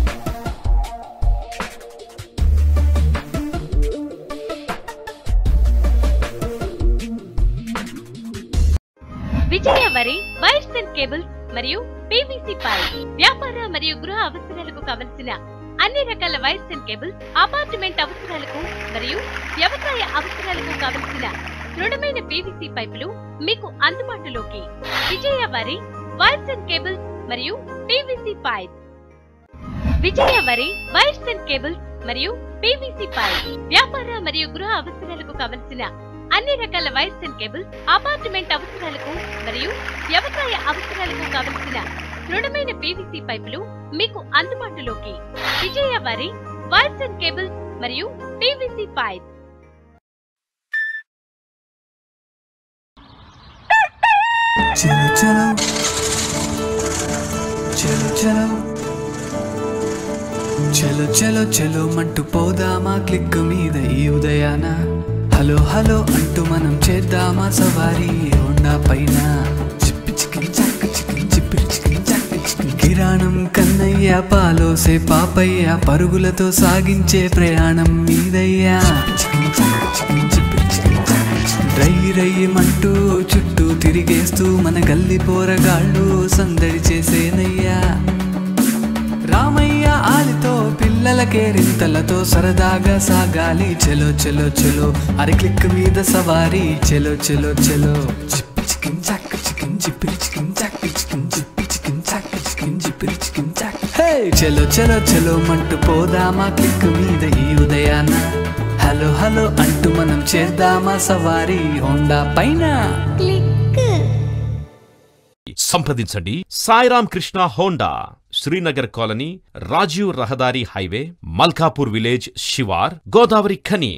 [SPEAKER 14] Vijaya వరి వైర్స్ అండ్ కేబుల్స్ మరియు పీవీసీ పైప్ వ్యాపార మరియు గృహ అవసరాలకు కావలసిన అన్ని రకాల వైర్స్ అండ్ కేబుల్స్ అపార్ట్మెంట్ అవసరాలకు మరియు వ్యవసాయ అవసరాలకు కావలసిన దృఢమైన పీవీసీ పైపులు మీకు అందుబాటులోకి విజయ వరి వైర్స్ అండ్ కేబుల్స్ మరియు పీవీసీ పైప్ విజయ వరి వైర్స్ అండ్ కేబుల్స్ మరియు పీవీసీ పైప్ వ్యాపార మరియు గృహ అవసరాలకు కావలసిన అన్ని రకాల వైర్స్ అండ్ కేబుల్స్ అపార్ట్మెంట్ అవసరాలకు మరియు వ్యవసాయ అవసరాలకు కావలసిన దృఢమైన పీవీసీ పైపులు మీకు అందుబాటులోకి విజయ వారి వైర్స్ అండ్ కేబుల్స్ మరియు పీవీసీ పైప్
[SPEAKER 15] చలో చలో చలో చలో చలో చలో చలో మంటూ పోదామా క్లిక్ మీద ఈ ఉదయాన హలో హలో అంటూ మనం చేద్దామా సవారీ హోండా పైన చిప్పి చికిన్ చాక్ చికిన్ చిప్పిరి చికిన్ చాక్ చికిన్ కిరాణం కన్నయ్య పాలోసే పాపయ్య పరుగులతో సాగించే ప్రయాణం మీదయ్యా చికిన్ చాక్ చికిన్ చిప్పిరి చికిన్ చాక్ చికిన్ రై రయ్యమంటూ చుట్టూ తిరిగేస్తూ మన గల్లి పోరగాళ్ళు సందడి చేసేనయ్యా రామయ్య ఆలితో పిల్లల కేరింతలతో సరదాగా సాగాలి చెలో చెలో చెలో అరి క్లిక్ మీద సవారీ చెలో చెలో చెలో చిప్పి చికిన్ చాక్ చికిన్ చిప్పిరి చికిన్ చాక్ చికిన్ చిప్పి చికిన్ చాక్ చికిన్ చిప్పిరి చికిన్ చాక్ హే చెలో చెలో చెలో మంటూ పోదామా క్లిక్ మీద ఈ ఉదయాన హలో హలో అంటూ మనం చేద్దామా సవారీ హోండా పైన
[SPEAKER 16] సంప్రదించండి సాయిరామ్ కృష్ణ హోండా శ్రీనగర్ కాలనీ రాజీవ్ రహదారి హైవే మల్కాపూర్ విలేజ్ శివార్ గోదావరి ఖని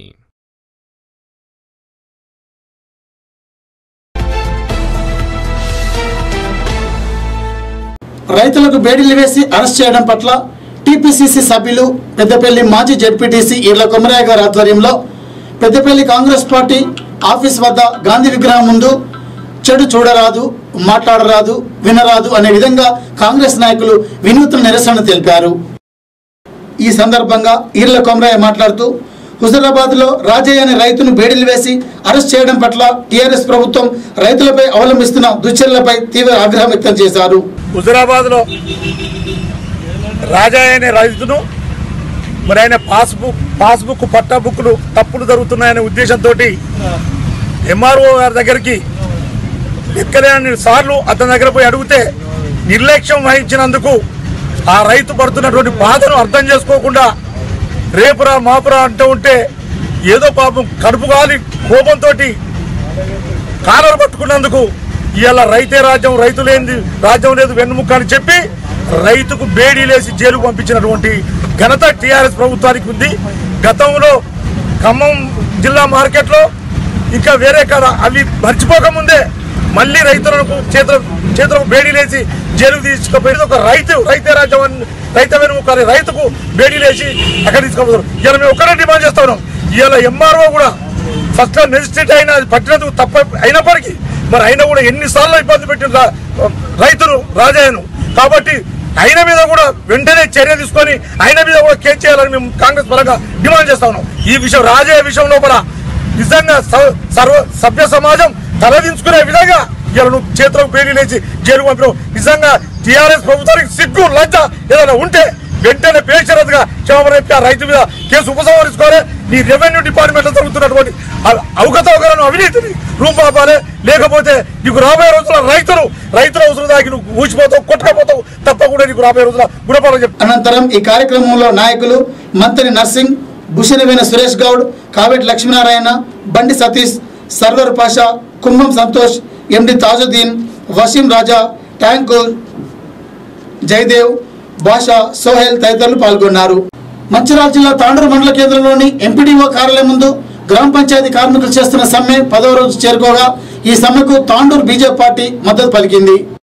[SPEAKER 1] రైతులకు బేడీలు వేసి అరెస్ట్ చేయడం పట్ల టీపీసీసీ సభ్యులు పెద్దపల్లి మాజీ జడ్పీటీసీ ఈర్ల కొమరయ్య గారి ఆధ్వర్యంలో పెద్దపల్లి కాంగ్రెస్ పార్టీ ఆఫీస్ వద్ద గాంధీ విగ్రహం ముందు చెడు చూడరాదు మాట్లాడరాదు వినరాదు అనే విధంగా కాంగ్రెస్ నాయకులు వినూత్న నిరసన తెలిపారు ఈ సందర్భంగా ఈర్ల కొమరయ్య మాట్లాడుతూ హుజరాబాద్ లో రాజయ్య అనే రైతును బేడీలు వేసి అరెస్ట్ చేయడం పట్ల టీఆర్ఎస్ ప్రభుత్వం రైతులపై అవలంబిస్తున్న దుశ్చర్యలపై తీవ్ర ఆగ్రహం వ్యక్తం చేశారు
[SPEAKER 17] హుజరాబాద్ లో రాజా అనే రైతును మరి ఆయన పాస్బుక్ పాస్బుక్ పట్టా బుక్లు తప్పులు జరుగుతున్నాయనే ఉద్దేశంతో ఎంఆర్ఓ గారి దగ్గరికి ఎక్కలేని సార్లు అతని దగ్గర పోయి అడిగితే నిర్లక్ష్యం వహించినందుకు ఆ రైతు పడుతున్నటువంటి బాధను అర్థం చేసుకోకుండా రేపురా మాపురా అంటూ ఉంటే ఏదో పాపం కడుపు కాలి కోపంతో కాలర్ పట్టుకున్నందుకు ఇవాళ రైతే రాజ్యం రైతు లేని రాజ్యం లేదు వెన్నుముక్క అని చెప్పి రైతుకు బేడీలేసి జైలుకు పంపించినటువంటి ఘనత టీఆర్ఎస్ ప్రభుత్వానికి ఉంది గతంలో ఖమ్మం జిల్లా మార్కెట్లో ఇంకా వేరే కాడ అవి మర్చిపోకముందే మళ్ళీ రైతులకు చేతులకు చేతులకు బేడీలేసి జైలుకు తీసుకుపోయి ఒక రైతు రైతే రాజ్యం అని రైత వెనుక రైతుకు బేడీలేసి అక్కడ తీసుకుపోతారు ఇవాళ మేము ఒక్కడే డిమాండ్ చేస్తా ఉన్నాం ఇవాళ ఎంఆర్ఓ కూడా ఫస్ట్ లో మెజిస్ట్రేట్ అయినా అది పట్టినందుకు తప్ప అయినప్పటికీ మరి అయినా కూడా ఎన్నిసార్లు ఇబ్బంది పెట్టిన రా- రైతులు రాజయ్యను కాబట్టి ఆయన మీద కూడా వెంటనే చర్య తీసుకొని ఆయన మీద కూడా కేసు చేయాలని మేము కాంగ్రెస్ పరంగా డిమాండ్ చేస్తా ఉన్నాం ఈ విషయం రాజయ్య విషయం లోపల నిజంగా స- సర్వ సభ్య సమాజం తలదించుకునే విధంగా ఇలా నువ్వు చేతులకు పేరు లేచి జైలు పంపినావు నిజంగా టీఆర్ఎస్ ప్రభుత్వానికి సిగ్గు లజ్జ ఏదైనా ఉంటే వెంటనే బేషరతుగా క్షమాపణ చెప్పి ఆ రైతు మీద కేసు ఉపసంహరించుకోవాలి నీ రెవెన్యూ డిపార్ట్మెంట్ లో జరుగుతున్నటువంటి అవ- అవకతవకలను అవినీతిని రూపాపాలే లేకపోతే నీకు రాబోయే రోజుల్లో రైతులు రైతుల అవసరం దాకి నువ్వు ఊచిపోతావు కొట్టుకపోతావు తప్పకుండా నీకు రాబోయే రోజుల గుణపాలం చెప్తాను
[SPEAKER 1] అనంతరం ఈ కార్యక్రమంలో నాయకులు మంత్రి నర్సింగ్ భూషణవేన సురేష్ గౌడ్ కావెట్ లక్ష్మీనారాయణ బండి సతీష్ సర్వర్ పాషా కుంభం సంతోష్ ఎండి తాజుద్దీన్ వసీం రాజా ట్యాంకు జయదేవ్ భాషా సోహెల్ తదితరులు పాల్గొన్నారు మంచిర్యాల జిల్లా తాండూరు మండల కేంద్రంలోని ఎంపీడీఓ కార్యాలయం ముందు గ్రామ పంచాయతీ కార్మికులు చేస్తున్న సమ్మె పదవ రోజు చేరుకోగా ఈ సమ్మెకు తాండూరు బీజేపీ పార్టీ మద్దతు పలికింది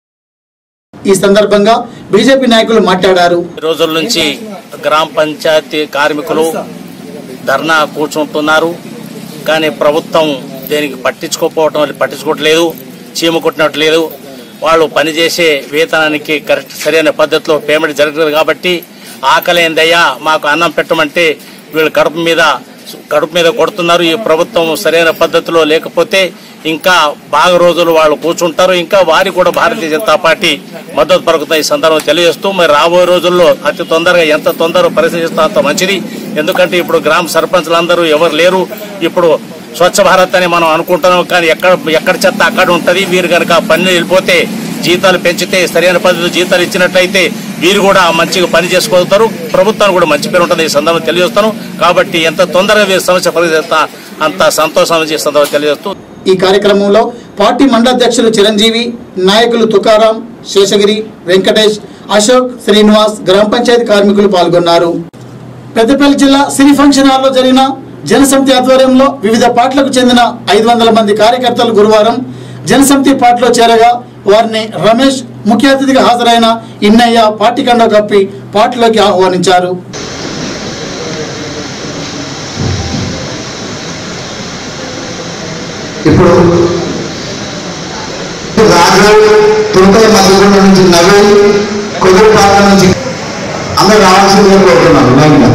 [SPEAKER 1] ఈ సందర్భంగా బీజేపీ నాయకులు మాట్లాడారు
[SPEAKER 18] రోజుల నుంచి గ్రామ పంచాయతీ కార్మికులు ధర్నా కూర్చుంటున్నారు కానీ ప్రభుత్వం దేనికి పట్టించుకోకపోవటం వల్ల పట్టించుకోవట్లేదు చీమ కొట్టినట్లేదు వాళ్ళు పనిచేసే వేతనానికి కరెక్ట్ సరైన పద్ధతిలో పేమెంట్ జరగదు కాబట్టి ఆకలేందయ్యా మాకు అన్నం పెట్టమంటే వీళ్ళు కడుపు మీద కడుపు మీద కొడుతున్నారు ఈ ప్రభుత్వం సరైన పద్ధతిలో లేకపోతే ఇంకా బాగా రోజులు వాళ్ళు కూర్చుంటారు ఇంకా వారి కూడా భారతీయ జనతా పార్టీ మద్దతు పలుకుతున్న ఈ సందర్భం తెలియజేస్తూ మరి రాబోయే రోజుల్లో అతి తొందరగా ఎంత తొందరగా పరిశీలిస్తే అంత మంచిది ఎందుకంటే ఇప్పుడు గ్రామ సర్పంచ్లందరూ ఎవరు లేరు ఇప్పుడు స్వచ్ఛ భారత్ అని మనం అనుకుంటున్నాం కానీ ఎక్కడ ఎక్కడ చెత్త అక్కడ ఉంటది వీరు కనుక పని వెళ్ళిపోతే జీతాలు పెంచితే సరైన పద్ధతిలో జీతాలు ఇచ్చినట్లయితే వీరు కూడా మంచిగా పని చేసుకోగలుగుతారు ప్రభుత్వానికి కూడా మంచి పేరు ఉంటుంది ఈ సందర్భం తెలియజేస్తాను కాబట్టి ఎంత తొందరగా వీరి సమస్య పరిశీలిస్తా అంత సంతోషం ఈ సందర్భం తెలియజేస్తూ
[SPEAKER 1] ఈ కార్యక్రమంలో పార్టీ మండలాధ్యక్షులు చిరంజీవి నాయకులు తుకారాం శేషగిరి వెంకటేష్ అశోక్ శ్రీనివాస్ గ్రామ పంచాయతీ కార్మికులు పాల్గొన్నారు పెద్దపల్లి జిల్లా సిరి ఫంక్షన్ హాల్లో జరిగిన జనసమితి ఆధ్వర్యంలో వివిధ పార్టీలకు చెందిన ఐదు వందల మంది కార్యకర్తలు గురువారం జనసమితి పార్టీలో చేరగా వారిని రమేష్ ముఖ్య అతిథిగా హాజరైన ఇన్నయ్య పార్టీ కండ కప్పి పార్టీలోకి ఆహ్వానించారు
[SPEAKER 19] ఇప్పుడు రాజు తులకల మధుగుండ నుంచి నవీన్ కొద్దిపాక నుంచి అందరు రావాల్సిందిగా కోరుతున్నాను లైన్గా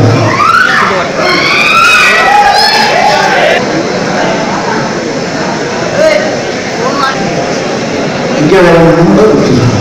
[SPEAKER 19] ఇంకెవరైనా ఉంటే వచ్చింది.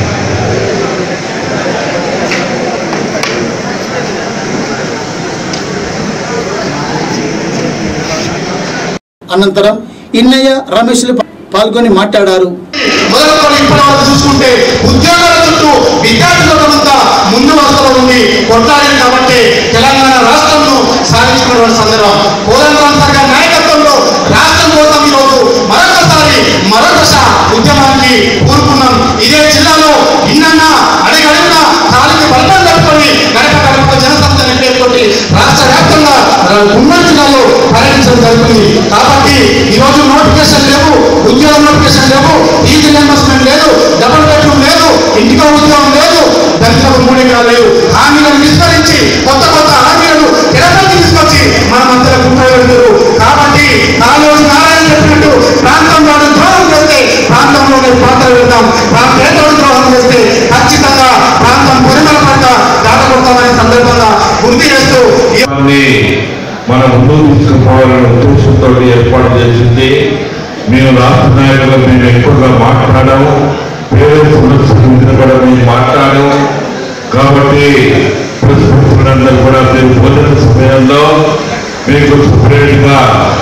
[SPEAKER 1] అనంతరం ఇన్నయ్య రమేష్లు పాల్గొని మాట్లాడారు
[SPEAKER 20] మొదలుకొని ఇప్పటి వరకు చూసుకుంటే ఉద్యోగాల చుట్టూ విద్యార్థులంతా ముందు వరుసలో ఉంది కొట్లాడింది కాబట్టి తెలంగాణ రాష్ట్రంను సాధించుకున్న సందర్భం కోదండరాం సార్ గారి నాయకత్వంలో రాష్ట్రం కోసం ఈరోజు మరొకసారి మరొకస ఉద్యమానికి కోరుకున్నాం ఇదే జిల్లాలో ఇన్న అడిగడిగిన కాలికి బలం కట్టుకొని గడప గడప జనసంఖ్య పేరుతోటి రాష్ట్ర వ్యాప్తంగా ఉమ్మడి జిల్లాలో పర్యటించడం జరుగుతుంది కాబట్టి ఈరోజు నోటిఫికేషన్ లేవు ఉద్యోగ నోటిఫికేషన్ లేవు ఈజీ రియంబర్స్మెంట్ లేదు డబుల్ బెడ్రూమ్ లేదు ఇంటికో ఉద్యోగం లేదు దళితులకు మూడేగా లేవు హామీలను విస్మరించి కొత్త కొత్త హామీలను తెరపైకి తీసుకొచ్చి మన మధ్యలో గుంటారు కాబట్టి నాలుగు నారాయణ చెప్పినట్టు ప్రాంతంలో ద్రోహం చేస్తే ప్రాంతంలోనే పాత్ర పెడతాం పేదోడు ద్రోహం చేస్తే ఖచ్చితంగా ప్రాంతం పొరిమల పడ్డ దాటకొడతామనే సందర్భంగా గుర్తు చేస్తూ ఈ
[SPEAKER 21] దాన్ని మన ముందుకు తీసుకుపోవాలనే ఉద్దేశంతో ఏర్పాటు చేసింది మేము రాష్ట్ర నాయకులు మేము ఎక్కువగా మాట్లాడాము పేరు సమస్యల గురించి కూడా మేము మాట్లాడాము కాబట్టి ప్రతిపక్షులందరూ కూడా మీరు భోజన సమయంలో మీకు సపరేట్గా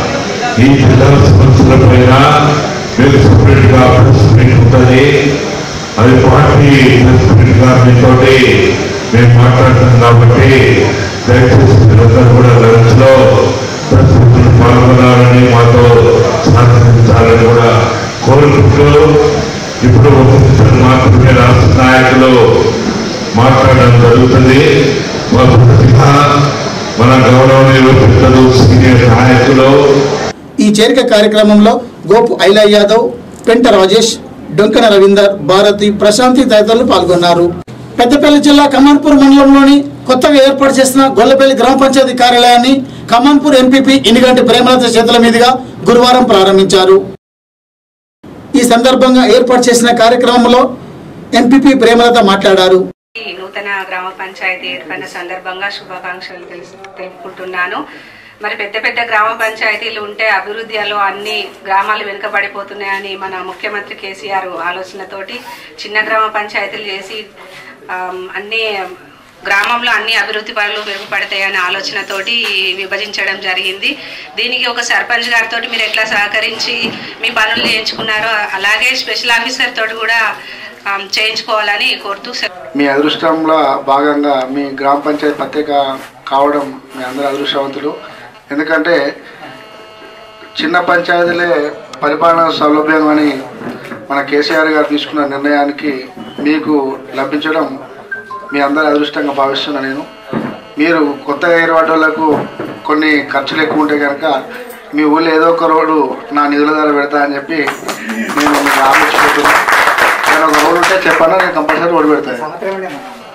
[SPEAKER 21] ఈ జిల్లా సమస్యల పైన మీకు సపరేట్గా ప్రెస్ మీట్ ఉంటుంది అది పార్టీ ప్రెస్ మీట్ గారితోటి మేము మాట్లాడుతున్నాం కాబట్టి దయచేసి మీరందరూ కూడా లంచ్ లో ప్రస్తుతం పాల్గొనాలని మాతో సహకరించాలని కూడా కోరుకుంటూ ఇప్పుడు ఒక నిమిషం మాత్రమే రాష్ట్ర నాయకులు మాట్లాడడం జరుగుతుంది మా ప్రతిభ మన గౌరవనీయులు పెద్దలు సీనియర్ నాయకులు
[SPEAKER 1] ఈ చేరిక కార్యక్రమంలో గోపు ఐలా యాదవ్ పెంట రాజేష్ డొంకన రవీందర్ భారతి ప్రశాంతి తదితరులు పాల్గొన్నారు పెద్దపల్లి జిల్లా కమర్పూర్ మండలంలోని కొత్తగా ఏర్పాటు చేసిన గొల్లపల్లి గ్రామ పంచాయతీ కార్యాలయాన్ని ఖమ్మాన్పూర్ ఎంపీపీ ఇనిగంటి ప్రేమలత చేతుల మీదుగా గురువారం ప్రారంభించారు ఈ సందర్భంగా ఏర్పాటు చేసిన కార్యక్రమంలో ఎంపీపీ ప్రేమలత మాట్లాడారు
[SPEAKER 3] ఈ నూతన గ్రామ పంచాయతీ ఏర్పడిన సందర్భంగా శుభాకాంక్షలు తెలుసు తెలుపుకుంటున్నాను మరి పెద్ద పెద్ద గ్రామ పంచాయతీలు ఉంటే అభివృద్ధిలో అన్ని గ్రామాలు వెనుకబడిపోతున్నాయని మన ముఖ్యమంత్రి కేసీఆర్ ఆలోచనతోటి చిన్న గ్రామ పంచాయతీలు చేసి ఆమ్, అన్ని గ్రామంలో అన్ని అభివృద్ధి పనులు మెరుగుపడతాయనే ఆలోచనతోటి విభజించడం జరిగింది దీనికి ఒక సర్పంచ్ గారితో మీరు ఎట్లా సహకరించి మీ పనులు చేయించుకున్నారో అలాగే స్పెషల్ ఆఫీసర్ తోటి కూడా ఆమ్, చేయించుకోవాలని కోరుతూ సెలవు
[SPEAKER 22] మీ అదృష్టంలో భాగంగా మీ గ్రామ పంచాయతీ ప్రత్యేక కావడం మీ అందరి అదృష్టవంతులు ఎందుకంటే చిన్న పంచాయతీలే పరిపాలన సౌలభ్యం అని మన కేసీఆర్ గారు తీసుకున్న నిర్ణయానికి మీకు లభించడం మీ అందరి అదృష్టంగా భావిస్తున్నా నేను మీరు కొత్తగా ఏర్పడ్డ వాళ్ళకు కొన్ని ఖర్చులు ఎక్కువ ఉంటే కనుక మీ ఊళ్ళో ఏదో ఒక రోడ్డు నా నిధుల ద్వారా పెడతా అని చెప్పి నేను మీకు ఆలోచించుకుంటున్నాను నేను ఒక రోడ్డు ఉంటే చెప్పాను నేను కంపల్సరీ రోడ్డు పెడతాను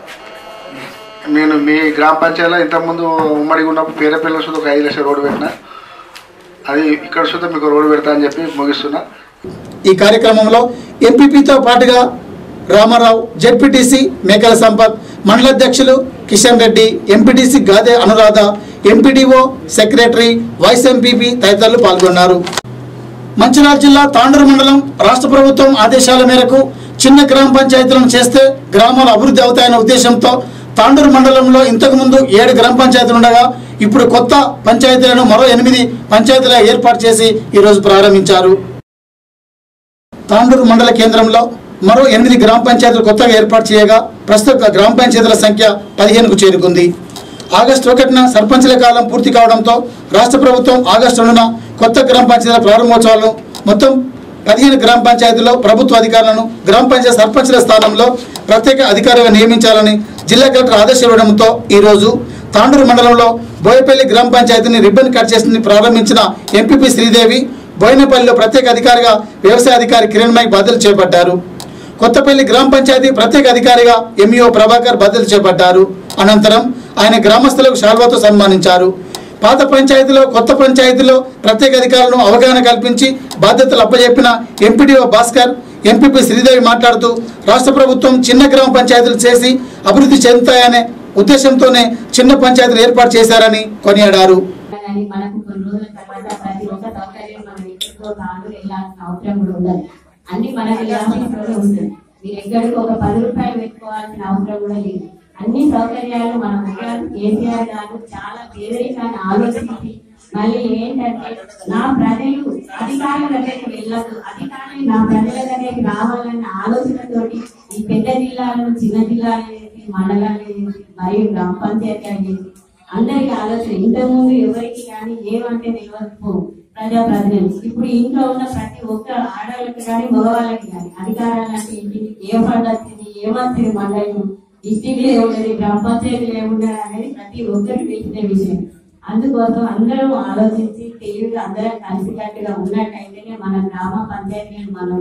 [SPEAKER 22] నేను మీ గ్రామ పంచాయతీలో ఇంతకుముందు ఉమ్మడిగా ఉన్నప్పుడు పేర పిల్లల సుద్ధ ఒక ఐదు లక్షల రోడ్డు పెట్టిన అది ఇక్కడ సుద్ధ మీకు రోడ్డు పెడతా అని చెప్పి ముగిస్తున్నా
[SPEAKER 1] ఈ కార్యక్రమంలో ఎంపీపీతో పాటుగా రామారావు జెడ్పీటీసీ మేకల సంపత్ మండలాధ్యక్షులు Kishan Reddy MPTC Gade Anuradha MPDO secretary vice MPP తదితరులు పాల్గొన్నారు మంచిర్యాల జిల్లా తాండూరు మండలం రాష్ట్ర ప్రభుత్వం ఆదేశాల మేరకు చిన్న గ్రామ పంచాయతీలను చేస్తే గ్రామాలు అభివృద్ధి అవుతాయనే ఉద్దేశంతో తాండూరు మండలంలో ఇంతకుముందు ఏడు గ్రామ పంచాయతీలు ఉండగా ఇప్పుడు కొత్త పంచాయతీలను మరో ఎనిమిది పంచాయతీల ఏర్పాటు చేసి ఈరోజు ప్రారంభించారు తాండూరు మండల కేంద్రంలో మరో ఎనిమిది గ్రామ పంచాయతీలు కొత్తగా ఏర్పాటు చేయగా ప్రస్తుత గ్రామ పంచాయతీల సంఖ్య పదిహేనుకు చేరుకుంది ఆగస్టు ఒకటిన సర్పంచుల కాలం పూర్తి కావడంతో రాష్ట్ర ప్రభుత్వం ఆగస్టు రెండున కొత్త గ్రామ పంచాయతీల ప్రారంభోత్సవాలను మొత్తం పదిహేను గ్రామ పంచాయతీల్లో ప్రభుత్వ అధికారులను గ్రామ పంచాయతీ సర్పంచుల స్థానంలో ప్రత్యేక అధికారులుగా నియమించాలని జిల్లా కలెక్టర్ ఆదేశం ఇవ్వడంతో ఈరోజు తాండూరు మండలంలో బోయపల్లి గ్రామ పంచాయతీని రిబ్బన్ కట్ చేసి ప్రారంభించిన ఎంపీపీ శ్రీదేవి బోయినపల్లిలో ప్రత్యేక అధికారిగా వ్యవసాయ అధికారి కిరణ్మయ్ బాధ్యతలు చేపట్టారు కొత్తపల్లి గ్రామ పంచాయతీ ప్రత్యేక అధికారిగా ఎంఈఓ ప్రభాకర్ బాధ్యతలు చేపట్టారు అనంతరం ఆయన గ్రామస్తులకు శాల్వాతో సన్మానించారు పాత పంచాయతీలో కొత్త పంచాయతీలో ప్రత్యేక అధికారులను అవగాహన కల్పించి బాధ్యతలు అప్పజెప్పిన ఎంపీడీఓ భాస్కర్ ఎంపీపీ శ్రీదేవి మాట్లాడుతూ రాష్ట్ర ప్రభుత్వం చిన్న గ్రామ పంచాయతీలు చేసి అభివృద్ధి చెందుతాయనే ఉద్దేశంతోనే చిన్న పంచాయతీలు ఏర్పాటు చేశారని కొనియాడారు
[SPEAKER 23] కానీ మనకు కొన్ని రోజుల తర్వాత ప్రతి ఒక్క సౌకర్యం మనం ఎక్కడికో తాను వెళ్ళాల్సిన అవసరం కూడా ఉండదు అన్ని మనకి ఆఫీస్లోనే ఉంటుంది మీరు ఎక్కడికి ఒక పది రూపాయలు పెట్టుకోవాల్సిన అవసరం కూడా లేదు అన్ని సౌకర్యాలు మన ముఖ్యమంత్రి కేసీఆర్ గారు చాలా పేదరికాన్ని ఆలోచించి మళ్ళీ ఏంటంటే నా ప్రజలు అధికారుల దగ్గరికి వెళ్ళదు అధికారులు నా ప్రజల దగ్గరికి రావాలన్న ఆలోచనతోటి ఈ పెద్ద జిల్లాలను చిన్న జిల్లాలు చేసి మండలాలు చేసి మరియు గ్రామ పంచాయతీ చేసి అందరికి ఆలోచన ఇంతకుముందు ఎవరికి కానీ ఏమంటే తెలియకపో ప్రజా ప్రతినిధులు ఇప్పుడు ఇంట్లో ఉన్న ప్రతి ఒక్క ఆడవాళ్ళకి కానీ మగవాళ్ళకి కానీ అధికారాలు అంటే ఏంటి ఏ ఫండ్ వచ్చింది ఏమొచ్చింది మండలం డిస్టిక్ ఏముండదు గ్రామ పంచాయతీ ఏముండదు అనేది ప్రతి ఒక్కరికి తెలిసిన విషయం అందుకోసం అందరం ఆలోచించి తెలివిగా అందరం కలిసికట్టుగా ఉన్నట్టయితేనే మన గ్రామ పంచాయతీని మనం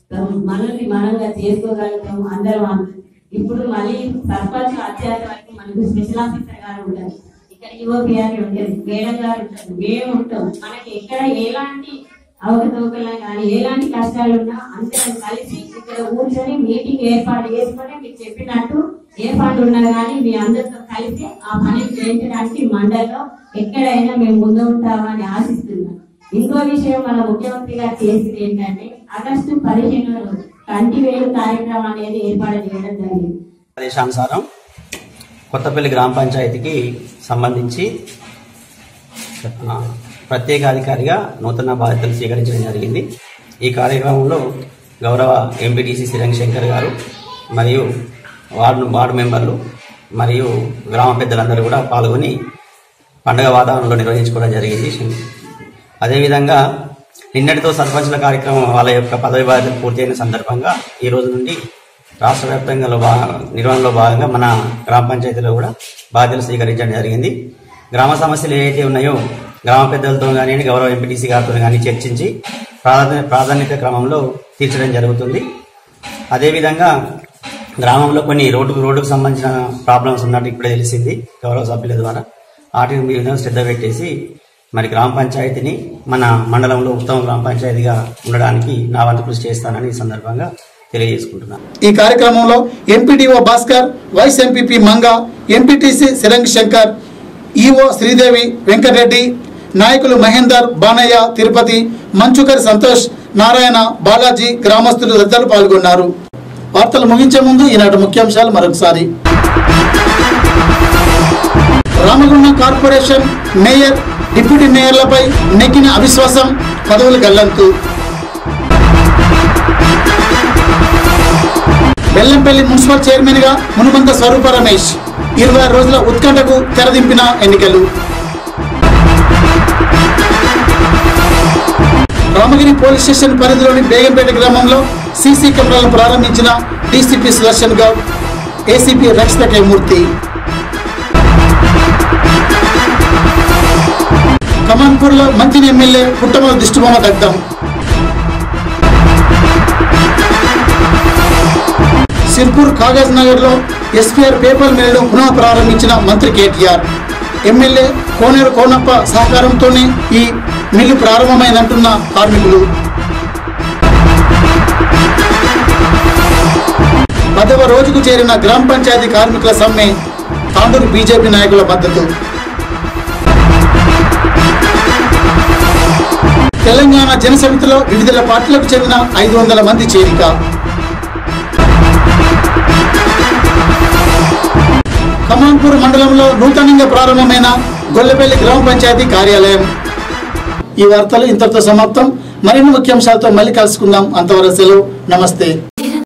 [SPEAKER 23] మనల్ని మనంగా చేసుకోగలుగుతాం అందరం అన్- ఇప్పుడు మళ్ళీ సర్పంచ్ అత్యాస వరకు మనకు స్పెషల్ ఆఫీసర్ గారు ఉంటారు ఇక్కడ యువపిఆర్ ఉంటుంది మేడం గారు ఉంటారు మేము ఉంటాం మనకి ఎక్కడ ఎలాంటి అవకతవకలు కానీ ఎలాంటి కష్టాలు ఉన్నా అందరం కలిసి ఇక్కడ కూర్చొని మీటింగ్ ఏర్పాటు చేసుకొని మీకు చెప్పినట్టు ఏ ఫండ్ ఉన్నా కానీ మీ అందరితో కలిసి ఆ పని చేయించడానికి మండలిలో ఎక్కడైనా మేము ముందు ఉంటామని ఆశిస్తున్నాం ఇంకో విషయం మన ముఖ్యమంత్రి గారు చేసింది ఏంటంటే ఆగస్టు పదిహేను రోజు కంటి వేలు కార్యక్రమం అనేది ఏర్పాటు చేయడం జరిగింది
[SPEAKER 24] ఆదేశానుసారం కొత్తపల్లి గ్రామ పంచాయతీకి సంబంధించి ఆ, ప్రత్యేక అధికారిగా నూతన బాధ్యతలు స్వీకరించడం జరిగింది ఈ కార్యక్రమంలో గౌరవ ఎంపీటీసీ శ్రీరంగ్ శంకర్ గారు మరియు వార్డు వార్డు మెంబర్లు మరియు గ్రామ పెద్దలందరూ కూడా పాల్గొని పండగ వాతావరణంలో నిర్వహించుకోవడం జరిగింది అదేవిధంగా నిన్నటితో సర్పంచుల కార్యక్రమం వాళ్ళ యొక్క పదవి బాధ్యతలు పూర్తయిన సందర్భంగా ఈ రోజు నుండి రాష్ట్ర వ్యాప్తంగా భా- నిర్వహణలో భాగంగా మన గ్రామ పంచాయతీలో కూడా బాధ్యతలు స్వీకరించడం జరిగింది గ్రామ సమస్యలు ఏవైతే ఉన్నాయో గ్రామ పెద్దలతో కానీ గౌరవ ఎంపీటీసీ గారితో కానీ చర్చించి ప్రాధాన్య ప్రాధాన్యత క్రమంలో తీర్చడం జరుగుతుంది అదేవిధంగా గ్రామంలో కొన్ని రోడ్డు రోడ్డుకు సంబంధించిన ప్రాబ్లమ్స్ ఉన్నట్టు ఇప్పుడే తెలిసింది గౌరవ సభ్యుల ద్వారా వాటి మీద శ్రద్ధ పెట్టేసి మరి గ్రామ పంచాయతీని మన మండలంలో ఉత్తమ గ్రామ పంచాయతీగా ఉండడానికి నా వంతు కృషి చేస్తానని ఈ సందర్భంగా తెలియజేసుకుంటున్నాను
[SPEAKER 1] ఈ కార్యక్రమంలో MPDO Bhaskar vice MPP Manga MPTC Sirang Shankar EO Sridevi Venkatreddy నాయకులు మహేందర్ బానయ్య తిరుపతి మంచుకరి సంతోష్ నారాయణ బాలాజీ గ్రామస్తులు తదితరులు పాల్గొన్నారు వార్తలు ముగించే ముందు ఈనాటి ముఖ్యాంశాలు మరొకసారి రామగుండం కార్పొరేషన్ మేయర్ డిప్యూటీ మేయర్లపై నెగ్గిన అవిశ్వాసం పదవులు గల్లంతు బెల్లంపల్లి మున్సిపల్ చైర్మన్ గా మునుమంత స్వరూప రమేష్ ఇరవై ఆరు రోజుల ఉత్కంఠకు తెరదింపిన ఎన్నికలు రామగిరి పోలీస్ స్టేషన్ పరిధిలోని బేగంపేట గ్రామంలో సీసీ కెమెరాలను ప్రారంభించిన DCP Sudarshan Goud ACP Rakshitha K Murthy కమాన్పూర్లో మంత్రి ఎమ్మెల్యే పుట్టమల దిష్టిబొమ్మ దగ్ధం సిర్పూర్ కాగజ్ నగర్ లో ఎస్పీఆర్ పేపర్ మిల్లును పునః ప్రారంభించిన మంత్రి కేటీఆర్ ఎమ్మెల్యే కోనేరు కోనప్ప సహకారంతోనే ఈ మిల్లు ప్రారంభమైందంటున్న కార్మికులు పదవ రోజుకు చేరిన గ్రామ పంచాయతీ కార్మికుల సమ్మె తాండూరు బీజేపీ నాయకుల మద్దతు తెలంగాణ జనసమితిలో వివిధ పార్టీలకు చెందిన ఐదు వందల మంది చేరిక కమాన్పూర్ మండలంలో నూతనంగా ప్రారంభమైన గొల్లపల్లి గ్రామ పంచాయతీ కార్యాలయం ఈ వార్తలు ఇంతటితో సమాప్తం మరిన్ని ముఖ్యాంశాలతో మళ్ళీ కలుసుకుందాం అంతవరకు సెలవు నమస్తే